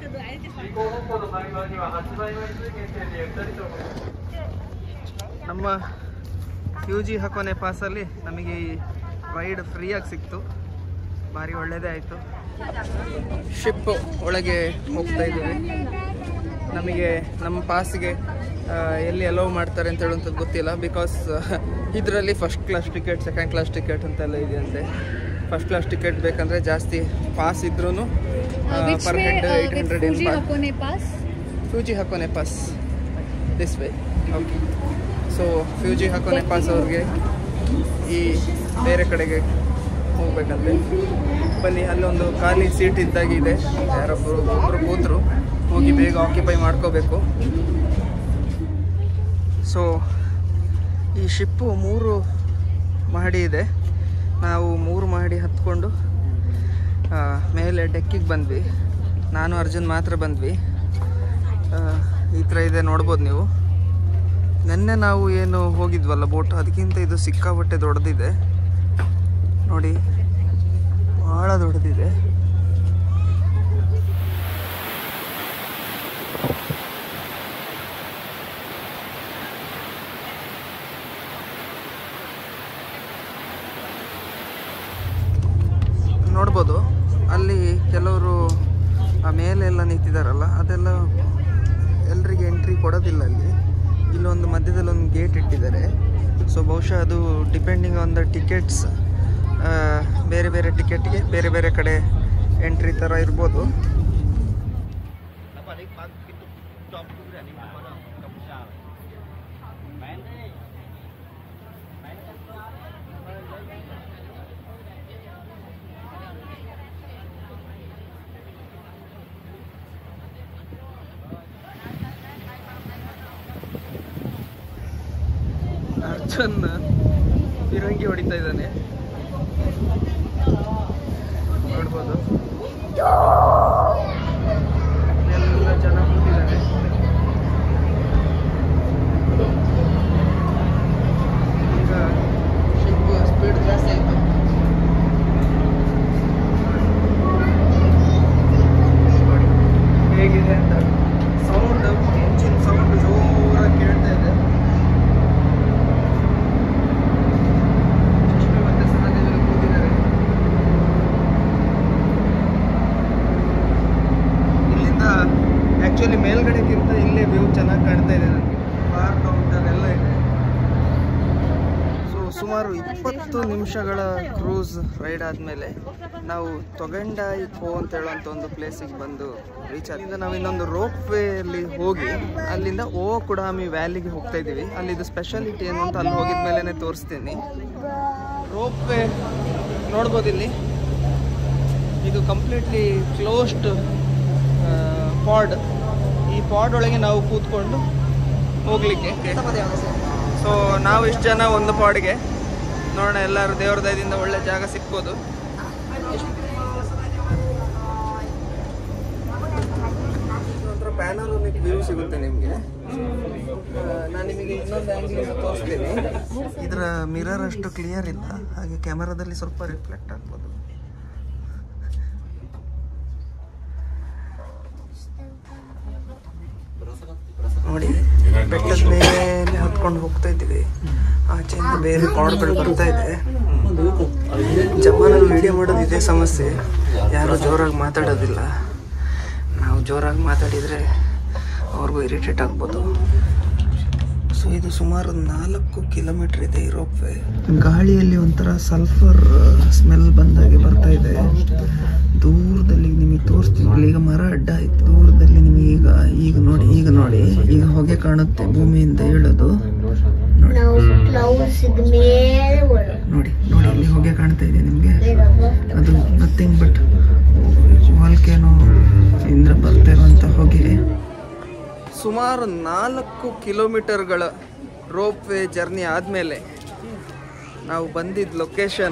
ನಮ್ಮ ಯು ಜಿ ಹಾಕೋನೆ ಪಾಸಲ್ಲಿ ನಮಗೆ ಈ ರೈಡ್ ಫ್ರೀಯಾಗಿ ಸಿಕ್ತು ಭಾರಿ ಒಳ್ಳೆಯದೇ ಆಯಿತು ಶಿಪ್ ಒಳಗೆ ಹೋಗ್ತಾ ಇದ್ದೀವಿ ನಮಗೆ ನಮ್ಮ ಪಾಸಿಗೆ ಎಲ್ಲಿ ಅಲೋ ಮಾಡ್ತಾರೆ ಅಂತ ಹೇಳುವಂಥದ್ದು ಗೊತ್ತಿಲ್ಲ ಬಿಕಾಸ್ ಇದರಲ್ಲಿ first class ticket second class ticket ಅಂತೆಲ್ಲ ಇದೆಯಂತೆ ಫಸ್ಟ್ ಕ್ಲಾಸ್ ಟಿಕೆಟ್ ಬೇಕಂದರೆ ಜಾಸ್ತಿ ಪಾಸ್ ಇದ್ರೂ ಪರ್ ಹೆಡ್ ಏಯ್ಟ್ ಹಂಡ್ರೆಡ್ ಏನು Hakone pass Fuji Hakone pass this way okay so Fuji Hakone pass ಅವ್ರಿಗೆ ಈ ಬೇರೆ ಕಡೆಗೆ ಹೋಗ್ಬೇಕಂತೆ ಬನ್ನಿ ಅಲ್ಲೊಂದು ಖಾಲಿ ಸೀಟ್ ಇದ್ದಾಗಿದೆ ಯಾರೊಬ್ಬರು ಒಬ್ಬರು ಕೂತರು ಹೋಗಿ ಬೇಗ ಆಕ್ಯುಪೈ ಮಾಡ್ಕೋಬೇಕು ಸೊ ಈ ಶಿಪ್ಪು ಮೂರು ಮಹಡಿ ಇದೆ ನಾವು ಮೂರು ಮಹಡಿ ಹತ್ಕೊಂಡು ಆ, ಮೇಲೆ ಡೆಕ್ಕಿಗೆ ಬಂದ್ವಿ ನಾನು ಅರ್ಜುನ್ ಮಾತ್ರ ಬಂದ್ವಿ ಆ, ಈ ಥರ ಇದೆ ನೋಡ್ಬೋದು ನೀವು ನೆನ್ನೆ ನಾವು ಏನು ಹೋಗಿದ್ವಲ್ಲ ಬೋಟ್ ಅದಕ್ಕಿಂತ ಇದು ಸಿಕ್ಕಾಪಟ್ಟೆ ದೊಡ್ಡದಿದೆ ನೋಡಿ ಭಾಳ ದೊಡ್ಡದಿದೆ ನೋಡ್ಬೋದು ಅಲ್ಲಿ ಕೆಲವರು ಆ ಮೇಲೆಲ್ಲ ನಿಂತಿದ್ದಾರಲ್ಲ ಅದೆಲ್ಲ ಎಲ್ರಿಗೆ ಎಂಟ್ರಿ ಕೊಡೋದಿಲ್ಲ ಅಲ್ಲಿ ಇಲ್ಲೊಂದು ಮಧ್ಯದಲ್ಲಿ ಒಂದು ಗೇಟ್ ಇಟ್ಟಿದ್ದಾರೆ ಸೊ ಬಹುಶಃ ಅದು ಡಿಪೆಂಡಿಂಗ್ ಆನ್ ದ ಟಿಕೆಟ್ಸ್ ಬೇರೆ ಬೇರೆ ಟಿಕೆಟ್ಗೆ ಬೇರೆ ಬೇರೆ ಕಡೆ ಎಂಟ್ರಿ ಥರ ಇರ್ಬೋದು ಅರ್ಜುನ್ ಫಿರಂಗಿ ಹೊಡಿತಾ ಇದ್ದಾನೆ ನೋಡ್ಬೋದು ಎಲ್ಲ ಜನ ಕೂತಿದ್ದಾರೆ ಈಗ ಶಿಪ್ ಸ್ಪೀಡ್ ಜಾಸ್ತಿ ಆಯಿತು ಹೇಗಿದೆ ಅಂತ ಸೌಂಡ್ ಎಂಜಿನ್ ಸೌಂಡ್ ಜೋರಾಗಿ ಕೇಳ್ತಾ ಇದೆ ಚಶ್ಮೆ ಮತ್ತೆ ಸಹದೇವರು ಕೂತಿದ್ದಾರೆ ಇಲ್ಲಿಂದ ಆ್ಯಕ್ಚುಲಿ ಮೇಲ್ಗಡೆಗಿಂತ ಇಲ್ಲೇ ವ್ಯೂ ಚೆನ್ನಾಗಿ ಕಾಣ್ತಾ ಇದೆ ನನಗೆ ಬಾರ್ ಕೌಂಟರ್ ಎಲ್ಲ ಇದೆ ಸೊ ಸುಮಾರು ಇಪ್ಪತ್ತು ನಿಮಿಷಗಳ ಕ್ರೂಸ್ ರೈಡ್ ಆದಮೇಲೆ ನಾವು ತೊಗಂಡಾಯಿ ಕೋ ಅಂತ ಹೇಳುವಂಥ ಒಂದು ಪ್ಲೇಸಿಗೆ ಬಂದು ರೀಚ್ ಆದ್ರಿಂದ ನಾವು ಇನ್ನೊಂದು ರೋಪ್ ವೇಯಲ್ಲಿ ಹೋಗಿ ಅಲ್ಲಿಂದ ಓ ಕುಡಾಮಿ ವ್ಯಾಲಿಗೆ ಹೋಗ್ತಾ ಇದ್ದೀವಿ ಅಲ್ಲಿದು ಸ್ಪೆಷಾಲಿಟಿ ಏನು ಅಂತ ಅಲ್ಲಿ ಹೋಗಿದ ಮೇಲೇ ತೋರಿಸ್ತೀನಿ ರೋಪ್ ವೇ ನೋಡ್ಬೋದು ಇಲ್ಲಿ ಇದು ಕಂಪ್ಲೀಟ್ಲಿ ಕ್ಲೋಸ್ಡ್ ಪಾಡ್ ಈ ಪಾಡ್ ಒಳಗೆ ನಾವು ಕೂತ್ಕೊಂಡು ಹೋಗ್ಲಿಕ್ಕೆ ಸೊ ನಾವು ಇಷ್ಟು ಜನ ಒಂದು ಪಾಡ್ಗೆ ನೋಡೋಣ ಎಲ್ಲರೂ ದೇವ್ರ ದಯದಿಂದ ಒಳ್ಳೆ ಜಾಗ ಸಿಕ್ಬೋದು ಒಂಥರ ಪ್ಯಾನೋರಮಿಕ್ ವ್ಯೂ ಸಿಗುತ್ತೆ ನಿಮಗೆ ನಾನು ನಿಮಗೆ ಇನ್ನೊಂದು ಆ್ಯಂಗಲ್ ತೋರಿಸ್ತೀನಿ ಇದರ ಮಿರರ್ ಅಷ್ಟು ಕ್ಲಿಯರ್ ಇಲ್ಲ ಹಾಗೆ ಕ್ಯಾಮರಾದಲ್ಲಿ ಸ್ವಲ್ಪ ರಿಫ್ಲೆಕ್ಟ್ ಆಗ್ಬೋದು ನೋಡಿ ಬೆಟ್ಟದ ಮೇಲೆ ಹತ್ಕೊಂಡು ಹೋಗ್ತಾ ಇದ್ದೀವಿ ಆಚೆಯಿಂದ ಬೇರೆ ಪಾಡ್ಗಳು ಬರ್ತಾ ಇದೆ ಜಪಾನಲ್ಲಿ ವಿಡಿಯೋ ಮಾಡೋದು ಇದೇ ಸಮಸ್ಯೆ ಯಾರು ಜೋರಾಗಿ ಮಾತಾಡೋದಿಲ್ಲ ನಾವು ಜೋರಾಗಿ ಮಾತಾಡಿದರೆ ಅವ್ರಿಗೂ ಇರಿಟೇಟ್ ಆಗ್ಬೋದು ಸೊ ಇದು ಸುಮಾರು ನಾಲ್ಕು ಕಿಲೋಮೀಟರ್ ಇದೆ ಈ ರೋಪ್ವೇ ಗಾಳಿಯಲ್ಲಿ ಒಂಥರ ಸಲ್ಫರ್ ಸ್ಮೆಲ್ ಬಂದಾಗೆ ಬರ್ತಾ ಇದೆ ದೂರದಲ್ಲಿ ನಿಮಗೆ ತೋರಿಸ್ತೀನಿ ನೋಡಿ, ಈಗ ಮರ ಅಡ್ಡ ಆಯ್ತು ದೂರದಲ್ಲಿ ನಿಮಗೆ ಈಗ ಈಗ ನೋಡಿ ಈಗ ನೋಡಿ ಈಗ ಹೊಗೆ ಕಾಣುತ್ತೆ ಭೂಮಿಯಿಂದ ಹೇಳೋದು ನೋಡಿ ನಾವು ಕ್ಲೌಡ್ಸ್ ಮೇಲೆ ಬರೋದು ನೋಡಿ ನೋಡಿ ಇಲ್ಲಿ ಹೊಗೆ ಕಾಣ್ತಾ ಇದೆ ನಿಮಗೆ ಅದು ನಥಿಂಗ್ ಬಟ್ ವಾಲ್ಕೇನೋ ಇಂದ ಬರ್ತಾ ಇರುವಂಥ ಹೊಗೆ ಸುಮಾರು ನಾಲ್ಕು ಕಿಲೋಮೀಟರ್ಗಳ ರೋಪ್ ವೇ ಜರ್ನಿ ಆದಮೇಲೆ ನಾವು ಬಂದಿದ್ದ ಲೊಕೇಶನ್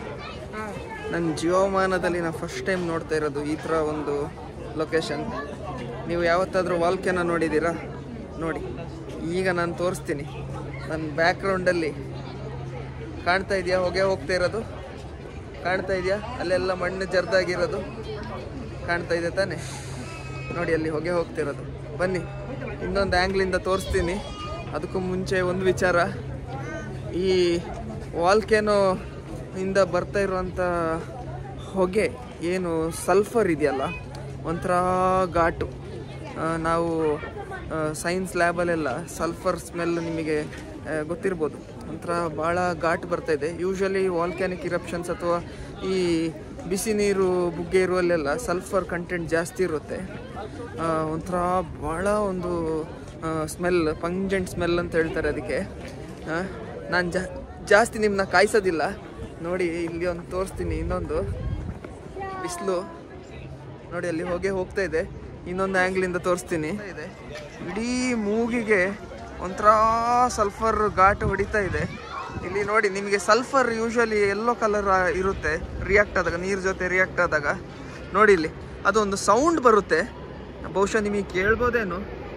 ನನ್ನ ಜೀವಮಾನದಲ್ಲಿ ನಾನು ಫಸ್ಟ್ ಟೈಮ್ ನೋಡ್ತಾ ಇರೋದು ಈ ಥರ ಒಂದು ಲೊಕೇಶನ್ ನೀವು ಯಾವತ್ತಾದರೂ ವಾಲ್ಕೆನ ನೋಡಿದ್ದೀರಾ ನೋಡಿ ಈಗ ನಾನು ತೋರಿಸ್ತೀನಿ ನನ್ನ ಬ್ಯಾಕ್ಗ್ರೌಂಡಲ್ಲಿ ಕಾಣ್ತಾ ಇದೆಯಾ ಹೊಗೆ ಹೋಗ್ತಾ ಇರೋದು ಕಾಣ್ತಾ ಇದೆಯಾ ಅಲ್ಲೆಲ್ಲ ಮಣ್ಣು ಜರ್ದಾಗಿರೋದು ಕಾಣ್ತಾ ಇದೆ ತಾನೆ ನೋಡಿ ಅಲ್ಲಿ ಹೊಗೆ ಹೋಗ್ತಿರೋದು ಬನ್ನಿ ಇನ್ನೊಂದು ಆ್ಯಂಗ್ಲಿಂದ ತೋರಿಸ್ತೀನಿ ಅದಕ್ಕೂ ಮುಂಚೆ ಒಂದು ವಿಚಾರ ಈ ವಾಲ್ಕೆನೋ ಇಂದ ಬರ್ತಾ ಇರುವಂಥ ಹೊಗೆ ಏನು ಸಲ್ಫರ್ ಇದೆಯಲ್ಲ ಒಂಥರ ಘಾಟು ಆ, ನಾವು ಸೈನ್ಸ್ ಲ್ಯಾಬಲ್ಲೆಲ್ಲ ಸಲ್ಫರ್ ಸ್ಮೆಲ್ ನಿಮಗೆ ಆ, ಗೊತ್ತಿರ್ಬೋದು ಒಂಥರ ಭಾಳ ಘಾಟ್ ಬರ್ತಾ ಇದೆ ಯೂಶ್ವಲಿ ವಾಲ್ಕ್ಯಾನಿಕ್ ಇರಪ್ಷನ್ಸ್ ಅಥವಾ ಈ ಬಿಸಿ ನೀರು ಬುಗ್ಗೆ ಇರುವಲ್ಲೆಲ್ಲ ಸಲ್ಫರ್ ಕಂಟೆಂಟ್ ಜಾಸ್ತಿ ಇರುತ್ತೆ ಆ, ಒಂಥರ ಭಾಳ ಒಂದು ಸ್ಮೆಲ್ ಪಂಜೆಂಟ್ ಸ್ಮೆಲ್ ಅಂತ ಹೇಳ್ತಾರೆ ಅದಕ್ಕೆ ನಾನು ಜಾ ಜಾಸ್ತಿ ನಿಮ್ಮನ್ನ ಕಾಯಿಸೋದಿಲ್ಲ ನೋಡಿ ಇಲ್ಲಿ ಒಂದು ತೋರಿಸ್ತೀನಿ ಇನ್ನೊಂದು ಬಿಸಿಲು ನೋಡಿ ಅಲ್ಲಿ ಹೊಗೆ ಹೋಗ್ತಾ ಇದೆ ಇನ್ನೊಂದು ಆ್ಯಂಗ್ಲಿಂದ ತೋರಿಸ್ತೀನಿ ಇದೆ ಇಡೀ ಮೂಗಿಗೆ ಒಂಥರ ಸಲ್ಫರ್ ಘಾಟ್ ಹೊಡಿತಾ ಇದೆ ಇಲ್ಲಿ ನೋಡಿ ನಿಮಗೆ ಸಲ್ಫರ್ ಯೂಶಲಿ ಎಲ್ಲೋ ಕಲರ್ ಇರುತ್ತೆ ರಿಯಾಕ್ಟ್ ಆದಾಗ ನೀರು ಜೊತೆ ರಿಯಾಕ್ಟ್ ಆದಾಗ ನೋಡಿ ಇಲ್ಲಿ ಅದೊಂದು ಸೌಂಡ್ ಬರುತ್ತೆ ಬಹುಶಃ ನಿಮಗೆ ಕೇಳ್ಬೋದೇನು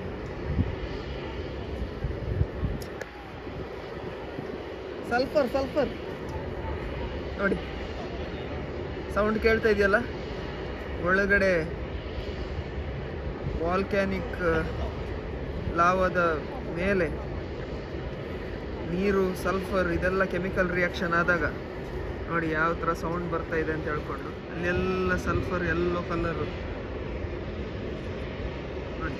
ಸಲ್ಫರ್ ಸಲ್ಫರ್ ನೋಡಿ ಸೌಂಡ್ ಕೇಳ್ತಾ ಇದೆಯಲ್ಲ ಒಳಗಡೆ ವಾಲ್ಕ್ಯಾನಿಕ್ ಲಾವದ ಮೇಲೆ ನೀರು ಸಲ್ಫರ್ ಇದೆಲ್ಲ ಕೆಮಿಕಲ್ ರಿಯಾಕ್ಷನ್ ಆದಾಗ ನೋಡಿ ಯಾವ ಥರ ಸೌಂಡ್ ಬರ್ತಾ ಇದೆ ಅಂತ ಹೇಳ್ಕೊಂಡು ಅಲ್ಲೆಲ್ಲ ಸಲ್ಫರ್ ಎಲ್ಲೋ ಕಲರು ನೋಡಿ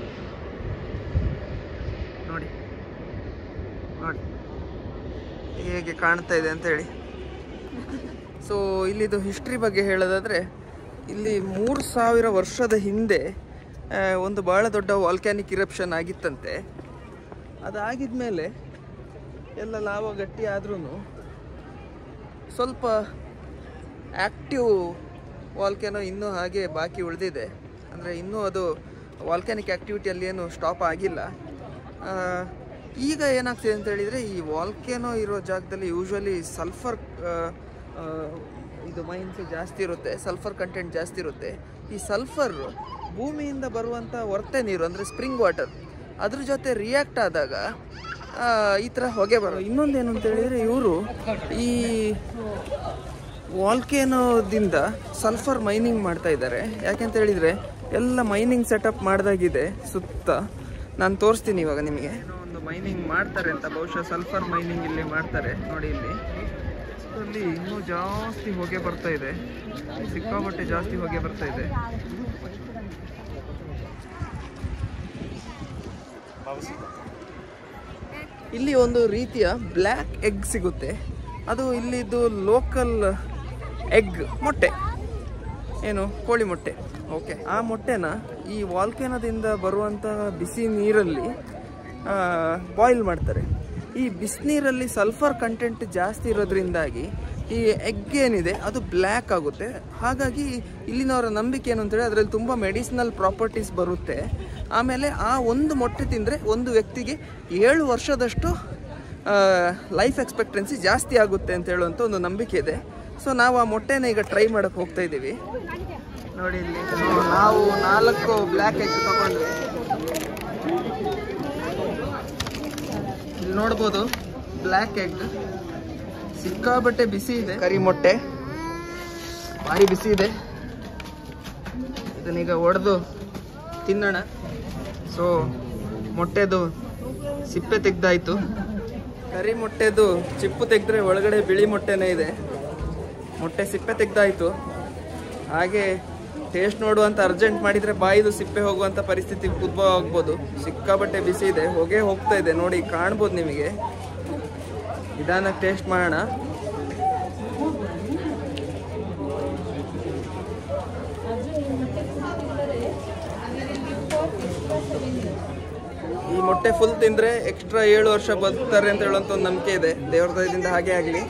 ನೋಡಿ ನೋಡಿ ಹೇಗೆ ಕಾಣ್ತಾ ಇದೆ ಅಂತ ಹೇಳಿ ಸೊ ಇಲ್ಲಿದು ಹಿಸ್ಟ್ರಿ ಬಗ್ಗೆ ಹೇಳೋದಾದರೆ ಇಲ್ಲಿ ಮೂರು ಸಾವಿರ ವರ್ಷದ ಹಿಂದೆ ಆ, ಒಂದು ಭಾಳ ದೊಡ್ಡ ವಾಲ್ಕ್ಯಾನಿಕ್ ಇರಪ್ಷನ್ ಆಗಿತ್ತಂತೆ ಅದಾಗಿದ ಮೇಲೆ ಎಲ್ಲ ಲಾವ ಗಟ್ಟಿ ಆದ್ರೂ ಸ್ವಲ್ಪ ಆ್ಯಕ್ಟಿವ್ ವಾಲ್ಕ್ಯಾನೋ ಇನ್ನೂ ಹಾಗೆ ಬಾಕಿ ಉಳಿದಿದೆ ಅಂದರೆ ಇನ್ನೂ ಅದು ವಾಲ್ಕ್ಯಾನಿಕ್ ಆ್ಯಕ್ಟಿವಿಟಿಯಲ್ಲಿ ಏನು ಸ್ಟಾಪ್ ಆಗಿಲ್ಲ ಆ, ಈಗ ಏನಾಗ್ತಿದೆ ಅಂತ ಹೇಳಿದರೆ ಈ ವಾಲ್ಕ್ಯಾನೋ ಇರೋ ಜಾಗದಲ್ಲಿ ಯೂಶ್ವಲಿ ಸಲ್ಫರ್ ಇದು ಮೈನ್ಸ್ ಜಾಸ್ತಿ ಇರುತ್ತೆ ಸಲ್ಫರ್ ಕಂಟೆಂಟ್ ಜಾಸ್ತಿ ಇರುತ್ತೆ ಈ ಸಲ್ಫರ್ ಭೂಮಿಯಿಂದ ಬರುವಂಥ ಒರ್ತೆ ನೀರು ಅಂದರೆ ಸ್ಪ್ರಿಂಗ್ ವಾಟರ್ ಅದ್ರ ಜೊತೆ ರಿಯಾಕ್ಟ್ ಆದಾಗ ಆ, ಈ ಥರ ಹೊಗೆ ಬರೋ ಇನ್ನೊಂದೇನು ಅಂತ ಹೇಳಿದರೆ ಇವರು ಈ ವಾಲ್ಕೇನೋದಿಂದ ಸಲ್ಫರ್ ಮೈನಿಂಗ್ ಮಾಡ್ತಾ ಇದ್ದಾರೆ ಯಾಕೆಂತ ಹೇಳಿದರೆ ಎಲ್ಲ ಮೈನಿಂಗ್ ಸೆಟಪ್ ಮಾಡ್ದಾಗಿದೆ ಸುತ್ತ ನಾನು ತೋರಿಸ್ತೀನಿ ಇವಾಗ ನಿಮಗೆ ಒಂದು ಮೈನಿಂಗ್ ಮಾಡ್ತಾರೆ ಅಂತ ಬಹುಶಃ ಸಲ್ಫರ್ ಮೈನಿಂಗ್ ಇಲ್ಲಿ ಮಾಡ್ತಾರೆ ನೋಡಿ ಇಲ್ಲಿ ಅಲ್ಲಿ ಇನ್ನೂ ಜಾಸ್ತಿ ಹೊಗೆ ಬರ್ತಾ ಇದೆ ಸಿಕ್ಕಾಪಟ್ಟೆ ಜಾಸ್ತಿ ಹೊಗೆ ಬರ್ತಾ ಇದೆ ಇಲ್ಲಿ ಒಂದು ರೀತಿಯ ಬ್ಲ್ಯಾಕ್ ಎಗ್ ಸಿಗುತ್ತೆ ಅದು ಇಲ್ಲಿದ್ದು ಲೋಕಲ್ ಎಗ್ ಮೊಟ್ಟೆ ಏನು ಕೋಳಿ ಮೊಟ್ಟೆ ಓಕೆ ಆ ಮೊಟ್ಟೆನ ಈ ವಾಲ್ಕೆನದಿಂದ ಬರುವಂತಹ ಬಿಸಿ ನೀರಲ್ಲಿ ಬಾಯ್ಲ್ ಮಾಡ್ತಾರೆ ಈ ಬಿಸಿನೀರಲ್ಲಿ ಸಲ್ಫರ್ ಕಂಟೆಂಟ್ ಜಾಸ್ತಿ ಇರೋದ್ರಿಂದಾಗಿ ಈ ಎಗ್ ಏನಿದೆ ಅದು ಬ್ಲ್ಯಾಕ್ ಆಗುತ್ತೆ ಹಾಗಾಗಿ ಇಲ್ಲಿನವರ ನಂಬಿಕೆ ಏನು ಅಂತೇಳಿ ಅದರಲ್ಲಿ ತುಂಬ ಮೆಡಿಸಿನಲ್ ಪ್ರಾಪರ್ಟೀಸ್ ಬರುತ್ತೆ ಆಮೇಲೆ ಆ ಒಂದು ಮೊಟ್ಟೆ ತಿಂದರೆ ಒಂದು ವ್ಯಕ್ತಿಗೆ ಏಳು ವರ್ಷದಷ್ಟು ಲೈಫ್ ಎಕ್ಸ್ಪೆಕ್ಟೆನ್ಸಿ ಜಾಸ್ತಿ ಆಗುತ್ತೆ ಅಂತ ಹೇಳುವಂಥ ಒಂದು ನಂಬಿಕೆ ಇದೆ ಸೊ ನಾವು ಆ ಮೊಟ್ಟೆನ ಈಗ ಟ್ರೈ ಮಾಡಕ್ಕೆ ಹೋಗ್ತಾ ಇದ್ದೀವಿ ನೋಡಿ ಇಲ್ಲಿ ಸೊ ನಾವು ನಾಲ್ಕು ಬ್ಲ್ಯಾಕ್ ಎಗ್ ತಗೊಂಡ್ವಿ ಇಲ್ಲಿ ನೋಡ್ಬೋದು ಬ್ಲ್ಯಾಕ್ ಎಗ್ ಸಿಕ್ಕಾಬಟ್ಟೆ ಬಿಸಿ ಇದೆ ಕರಿ ಮೊಟ್ಟೆ ಭಾರಿ ಬಿಸಿ ಇದೆ ಇದನ್ನೀಗ ಒಡೆದು ತಿನ್ನೋಣ ಸೊ ಮೊಟ್ಟೆದು ಸಿಪ್ಪೆ ತೆಗ್ದಾಯ್ತು ಕರಿ ಮೊಟ್ಟೆದು ಚಿಪ್ಪು ತೆಗೆದ್ರೆ ಒಳಗಡೆ ಬಿಳಿ ಮೊಟ್ಟೆನೇ ಇದೆ ಮೊಟ್ಟೆ ಸಿಪ್ಪೆ ತೆಗ್ದಾಯ್ತು ಹಾಗೆ ಟೇಸ್ಟ್ ನೋಡುವಂತ ಅರ್ಜೆಂಟ್ ಮಾಡಿದ್ರೆ ಬಾಯಿದು ಸಿಪ್ಪೆ ಹೋಗುವಂತ ಪರಿಸ್ಥಿತಿ ಉದ್ಭವ ಆಗ್ಬೋದು ಸಿಕ್ಕಾಬಟ್ಟೆ ಬಿಸಿ ಇದೆ ಹೊಗೆ ಹೋಗ್ತಾ ಇದೆ ನೋಡಿ ಕಾಣ್ಬೋದು ನಿಮಗೆ ನಿಧಾನಕ್ಕೆ ಟೇಸ್ಟ್ ಮಾಡೋಣ ಈ ಮೊಟ್ಟೆ ಫುಲ್ ತಿಂದ್ರೆ ಎಕ್ಸ್ಟ್ರಾ ಏಳು ವರ್ಷ ಬದುಕ್ತಾರೆ ಅಂತ ಹೇಳುವಂತ ಒಂದು ನಂಬಿಕೆ ಇದೆ ದೇವ್ರ ದಯದಿಂದ ಹಾಗೆ ಆಗಲಿ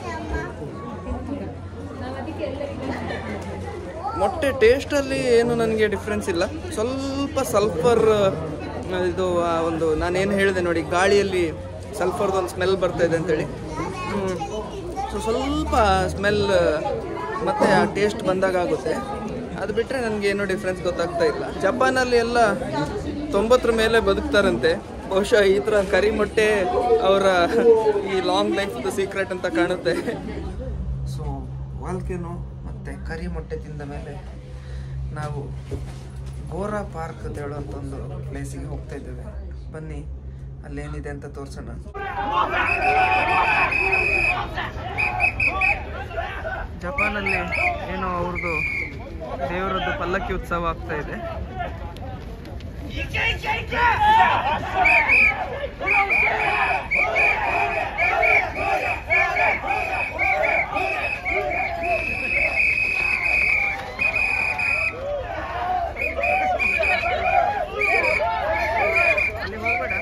ಮೊಟ್ಟೆ ಟೇಸ್ಟಲ್ಲಿ ಏನು ನನಗೆ ಡಿಫ್ರೆನ್ಸ್ ಇಲ್ಲ ಸ್ವಲ್ಪ ಸಲ್ಫರ್ ಇದು ಆ ಒಂದು ನಾನೇನು ಹೇಳಿದೆ ನೋಡಿ ಗಾಳಿಯಲ್ಲಿ ಸಲ್ಫರ್ದು ಒಂದು ಸ್ಮೆಲ್ ಬರ್ತಾ ಇದೆ ಅಂತೇಳಿ ಸೊ ಸ್ವಲ್ಪ ಸ್ಮೆಲ್ ಮತ್ತೆ ಆ ಟೇಸ್ಟ್ ಬಂದಾಗ ಆಗುತ್ತೆ ಅದು ಬಿಟ್ಟರೆ ನನಗೆ ಏನೂ ಡಿಫ್ರೆನ್ಸ್ ಗೊತ್ತಾಗ್ತಾ ಇಲ್ಲ ಜಪಾನಲ್ಲಿ ಎಲ್ಲ ತೊಂಬತ್ತರ ಮೇಲೆ ಬದುಕ್ತಾರಂತೆ ಬಹುಶಃ ಈ ಥರ ಕರಿ ಮೊಟ್ಟೆ ಅವರ ಈ ಲಾಂಗ್ ಲೈಫ್ದು ಸೀಕ್ರೆಟ್ ಅಂತ ಕಾಣುತ್ತೆ ಸೊ ವಾಲ್ಕೆನೋ ಮತ್ತು ಕರಿ ಮೊಟ್ಟೆ ತಿಂದ ಮೇಲೆ ನಾವು ಗೋರಾ ಪಾರ್ಕ್ ಅಂತ ಹೇಳುವಂಥ ಒಂದು ಪ್ಲೇಸಿಗೆ ಹೋಗ್ತಾ ಇದ್ದೇವೆ ಬನ್ನಿ ಅಲ್ಲೇನಿದೆ ಅಂತ ತೋರಿಸೋಣ ಜಪಾನಲ್ಲಿ ಏನೋ ಅವ್ರದ್ದು ದೇವರದ್ದು ಪಲ್ಲಕ್ಕಿ ಉತ್ಸವ ಆಗ್ತಾ ಇದೆ ಅಲ್ಲಿ ಹೋಗ್ಬೇಡ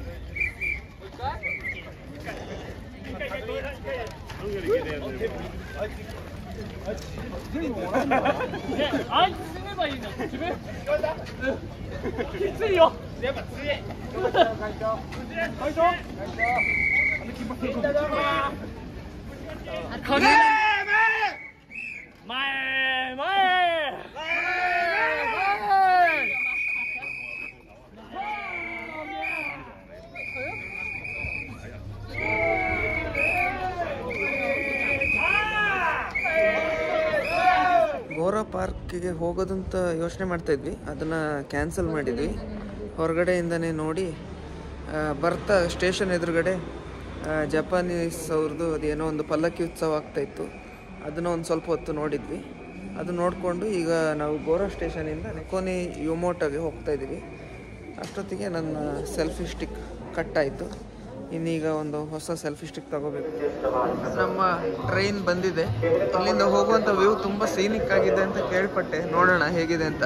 ಗೋರಾ ಪಾರ್ಕಿಗೆ ಹೋಗೋದಂತ ಯೋಚನೆ ಮಾಡ್ತಾ ಇದ್ವಿ ಅದನ್ನ ಕ್ಯಾನ್ಸಲ್ ಮಾಡಿದ್ವಿ ಹೊರಗಡೆಯಿಂದನೇ ನೋಡಿ ಆ, ಬರ್ತಾ ಸ್ಟೇಷನ್ ಎದುರುಗಡೆ ಆ, ಜಪಾನೀಸ್ ಅವ್ರದ್ದು ಅದೇನೋ ಒಂದು ಪಲ್ಲಕ್ಕಿ ಉತ್ಸವ ಆಗ್ತಾ ಇತ್ತು ಅದನ್ನ ಒಂದು ಸ್ವಲ್ಪ ಹೊತ್ತು ನೋಡಿದ್ವಿ ಅದು ನೋಡಿಕೊಂಡು ಈಗ ನಾವು ಗೋರಾ ಸ್ಟೇಷನಿಂದ ನೆಕೋನಿ ಯುಮೋಟೋಗೆ ಹೋಗ್ತಾ ಇದ್ದೀವಿ ಅಷ್ಟೊತ್ತಿಗೆ ನನ್ನ ಸೆಲ್ಫಿ ಸ್ಟಿಕ್ ಕಟ್ ಆಯಿತು ಇನ್ನೀಗ ಒಂದು ಹೊಸ ಸೆಲ್ಫಿ ಸ್ಟಿಕ್ ತಗೋಬೇಕು ನಮ್ಮ ಟ್ರೈನ್ ಬಂದಿದೆ ಇಲ್ಲಿಂದ ಹೋಗುವಂಥ ವ್ಯೂ ತುಂಬ ಸೀನಿಕ್ ಆಗಿದೆ ಅಂತ ಕೇಳ್ಪಟ್ಟೆ ನೋಡೋಣ ಹೇಗಿದೆ ಅಂತ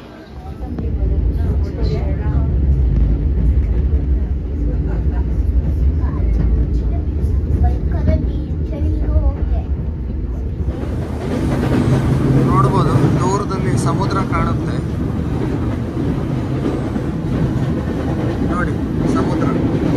ನೋಡ್ಬೋದು ದೂರದಲ್ಲಿ ಸಮುದ್ರ ಕಾಣುತ್ತೆ ನೋಡಿ ಸಮುದ್ರ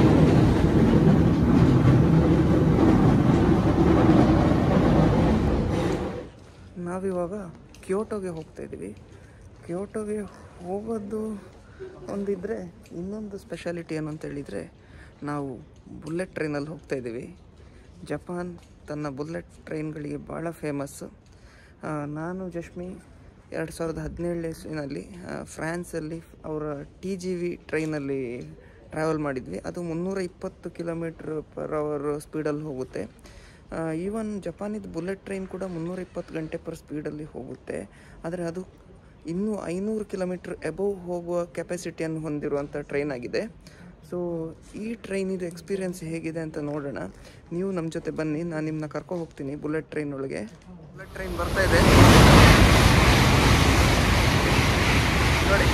ನಾವಿವಾಗ ಕ್ಯೋಟೋಗೆ ಹೋಗ್ತಾ ಇದ್ದೀವಿ ಕ್ಯೋಟೋಗೆ ಹೋಗೋದು ಒಂದಿದ್ರೆ ಇನ್ನೊಂದು ಸ್ಪೆಷಾಲಿಟಿ ಏನು ಅಂತ ಹೇಳಿದರೆ ನಾವು ಬುಲೆಟ್ ಟ್ರೈನಲ್ಲಿ ಹೋಗ್ತಾ ಇದ್ದೀವಿ ಜಪಾನ್ ತನ್ನ ಬುಲೆಟ್ ಟ್ರೈನ್ಗಳಿಗೆ ಭಾಳ ಫೇಮಸ್ಸು ನಾನು ಜಶ್ಮಿ ಎರಡು ಸಾವಿರದ ಹದಿನೇಳನೇ ಇಸ್ವಿನಲ್ಲಿ ಆ, ಫ್ರಾನ್ಸಲ್ಲಿ ಅವರ ಟಿ ಜಿ ವಿ ಟ್ರೈನಲ್ಲಿ ಟ್ರಾವೆಲ್ ಮಾಡಿದ್ವಿ ಅದು ಮುನ್ನೂರ ಇಪ್ಪತ್ತು ಕಿಲೋಮೀಟ್ರ್ ಪರ್ ಅವರ್ ಸ್ಪೀಡಲ್ಲಿ ಹೋಗುತ್ತೆ ಈವನ್ ಜಪಾನಿದ್ದು ಬುಲೆಟ್ ಟ್ರೈನ್ ಕೂಡ ಮುನ್ನೂರ ಇಪ್ಪತ್ತು ಗಂಟೆ ಪರ್ ಸ್ಪೀಡಲ್ಲಿ ಹೋಗುತ್ತೆ ಆದರೆ ಅದು ಇನ್ನೂ ಐನೂರು ಕಿಲೋಮೀಟ್ರ್ ಎಬೋವ್ ಹೋಗುವ ಕೆಪಾಸಿಟಿಯನ್ನು ಹೊಂದಿರುವಂಥ ಟ್ರೈನ್ ಆಗಿದೆ ಸೊ ಈ ಟ್ರೈನಿದು ಎಕ್ಸ್ಪೀರಿಯನ್ಸ್ ಹೇಗಿದೆ ಅಂತ ನೋಡೋಣ ನೀವು ನಮ್ಮ ಜೊತೆ ಬನ್ನಿ ನಾನು ನಿಮ್ಮನ್ನ ಕರ್ಕೊ ಹೋಗ್ತೀನಿ ಬುಲೆಟ್ ಟ್ರೈನ್ ಒಳಗೆ ಬುಲೆಟ್ ಟ್ರೈನ್ ಬರ್ತಾ ಇದೆ ನೋಡಿ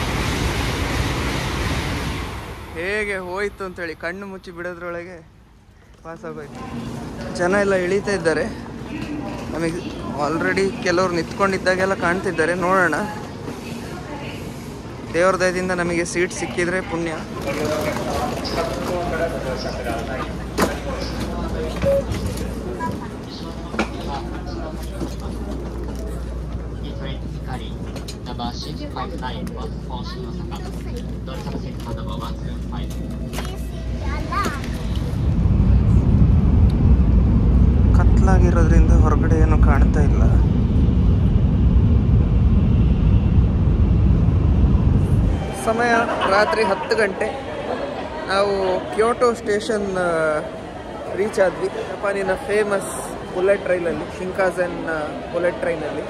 ಹೇಗೆ ಹೋಯ್ತು ಅಂತೇಳಿ ಕಣ್ಣು ಮುಚ್ಚಿ ಬಿಡೋದ್ರೊಳಗೆ ಪಾಸ್ ಆಗೋಯ್ತು ಜನ ಎಲ್ಲ ಇಳಿತಾ ಇದ್ದಾರೆ ನಮಗೆ ಆಲ್ರೆಡಿ ಕೆಲವ್ರು ನಿಂತ್ಕೊಂಡಿದ್ದಾಗೆಲ್ಲ ಕಾಣ್ತಿದ್ದಾರೆ ನೋಡೋಣ ದೇವ್ರ ದಯದಿಂದ ನಮಗೆ ಸೀಟ್ ಸಿಕ್ಕಿದ್ರೆ ಪುಣ್ಯ Number 659 was for Shinosaka. Don't succeed for number 175. ಕತ್ಲಾಗಿರೋದ್ರಿಂದ ಹೊರಗಡೆ ಏನು ಕಾಣ್ತಾ ಇಲ್ಲ ಸಮಯ ರಾತ್ರಿ ಹತ್ತು ಗಂಟೆ ನಾವು ಕ್ಯೋಟೋ ಸ್ಟೇಷನ್ ರೀಚ್ ಆದ್ವಿ ಜಪಾನಿನ ಫೇಮಸ್ ಬುಲೆಟ್ ಟ್ರೈನಲ್ಲಿ ಶಿಂಕಾಜನ್ ಬುಲೆಟ್ ಟ್ರೈನಲ್ಲಿ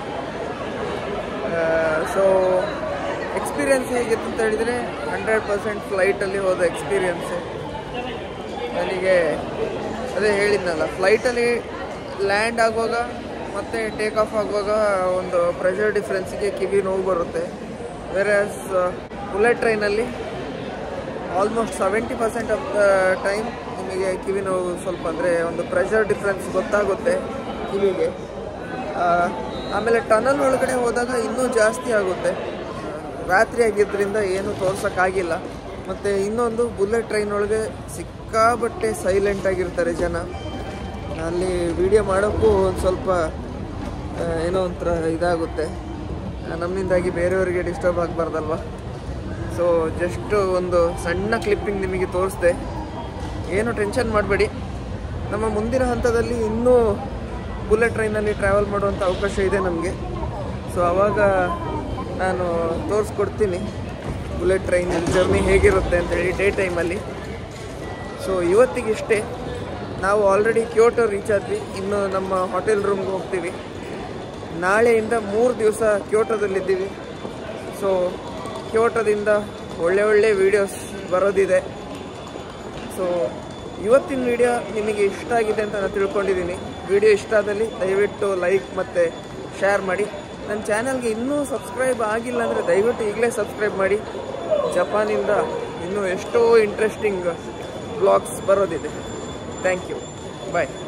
ಸೊ ಎಕ್ಸ್ಪೀರಿಯನ್ಸ್ ಹೇಗಿತ್ತು ಅಂತ ಹೇಳಿದರೆ ಹಂಡ್ರೆಡ್ ಪರ್ಸೆಂಟ್ ಫ್ಲೈಟಲ್ಲಿ ಹೋದ ಎಕ್ಸ್ಪೀರಿಯನ್ಸು ನನಗೆ ಅದೇ ಹೇಳಿದ್ನಲ್ಲ ಫ್ಲೈಟಲ್ಲಿ ಲ್ಯಾಂಡ್ ಆಗುವಾಗ ಮತ್ತು ಟೇಕ್ ಆಫ್ ಆಗುವಾಗ ಒಂದು ಪ್ರೆಷರ್ ಡಿಫ್ರೆನ್ಸಿಗೆ ಕಿವಿ ನೋವು ಬರುತ್ತೆ ಬೇರೆ ಬುಲೆಟ್ ಟ್ರೈನಲ್ಲಿ almost seventy percent of the time ನಿಮಗೆ ಕಿವಿ ನೋವು ಸ್ವಲ್ಪ ಅಂದರೆ ಒಂದು ಪ್ರೆಷರ್ ಡಿಫ್ರೆನ್ಸ್ ಗೊತ್ತಾಗುತ್ತೆ ಕಿವಿಗೆ ಆ, ಆಮೇಲೆ ಟನಲ್ ಒಳಗಡೆ ಹೋದಾಗ ಇನ್ನೂ ಜಾಸ್ತಿ ಆಗುತ್ತೆ ರಾತ್ರಿ ಆಗಿದ್ದರಿಂದ ಏನು ತೋರ್ಸೋಕ್ಕಾಗಿಲ್ಲ ಮತ್ತು ಇನ್ನೊಂದು ಬುಲೆಟ್ ಟ್ರೈನ್ ಒಳಗೆ ಸಿಕ್ಕಾಬಟ್ಟೆ ಸೈಲೆಂಟ್ ಆಗಿರ್ತಾರೆ ಜನ ಅಲ್ಲಿ ವಿಡಿಯೋ ಮಾಡೋಕ್ಕೂ ಒಂದು ಸ್ವಲ್ಪ ಆ, ಏನೋ ಒಂಥರ ಇದಾಗುತ್ತೆ ಆ, ನಮ್ಮಿಂದಾಗಿ ಬೇರೆಯವರಿಗೆ ಡಿಸ್ಟರ್ಬ್ ಆಗಬಾರ್ದಲ್ವ ಸೊ ಜಸ್ಟ್ ಒಂದು ಸಣ್ಣ ಕ್ಲಿಪ್ಪಿಂಗ್ ನಿಮಗೆ ತೋರಿಸ್ದೆ ಏನು ಟೆನ್ಷನ್ ಮಾಡಬೇಡಿ ನಮ್ಮ ಮುಂದಿನ ಹಂತದಲ್ಲಿ ಇನ್ನೂ ಬುಲೆಟ್ ಟ್ರೈನಲ್ಲಿ ಟ್ರಾವೆಲ್ ಮಾಡುವಂಥ ಅವಕಾಶ ಇದೆ ನಮಗೆ ಸೊ ಆವಾಗ ನಾನು ತೋರಿಸ್ಕೊಡ್ತೀನಿ ಬುಲೆಟ್ ಟ್ರೈನ್ ಜರ್ನಿ ಹೇಗಿರುತ್ತೆ ಅಂತೇಳಿ ಡೇ ಟೈಮಲ್ಲಿ ಸೊ ಇವತ್ತಿಗಿಷ್ಟೇ ನಾವು ಆಲ್ರೆಡಿ ಕ್ಯೋಟೋ ರೀಚ್ ಆದ್ವಿ ಇನ್ನು ನಮ್ಮ ಹೋಟೆಲ್ ರೂಮ್ಗೆ ಹೋಗ್ತೀವಿ ನಾಳೆಯಿಂದ ಮೂರು ದಿವಸ ಕ್ಯೋಟೋದಲ್ಲಿದ್ದೀವಿ ಸೊ ಕ್ಯೋಟೋದಿಂದ ಒಳ್ಳೆ ಒಳ್ಳೆ ವೀಡಿಯೋಸ್ ಬರೋದಿದೆ ಸೊ ಇವತ್ತಿನ ವಿಡಿಯೋ ನಿಮಗೆ ಇಷ್ಟ ಆಗಿದೆ ಅಂತ ನಾನು ತಿಳ್ಕೊಂಡಿದ್ದೀನಿ ವಿಡಿಯೋ ಇಷ್ಟ ಆದಲ್ಲಿ ದಯವಿಟ್ಟು ಲೈಕ್ ಮತ್ತು ಶೇರ್ ಮಾಡಿ ನನ್ನ ಚಾನಲ್ಗೆ ಇನ್ನೂ ಸಬ್ಸ್ಕ್ರೈಬ್ ಆಗಿಲ್ಲ ಅಂದರೆ ದಯವಿಟ್ಟು ಈಗಲೇ ಸಬ್ಸ್ಕ್ರೈಬ್ ಮಾಡಿ ಜಪಾನಿಂದ ಇನ್ನೂ ಎಷ್ಟೋ ಇಂಟ್ರೆಸ್ಟಿಂಗ್ ಬ್ಲಾಗ್ಸ್ ಬರೋದಿದೆ ಥ್ಯಾಂಕ್ ಯು ಬಾಯ್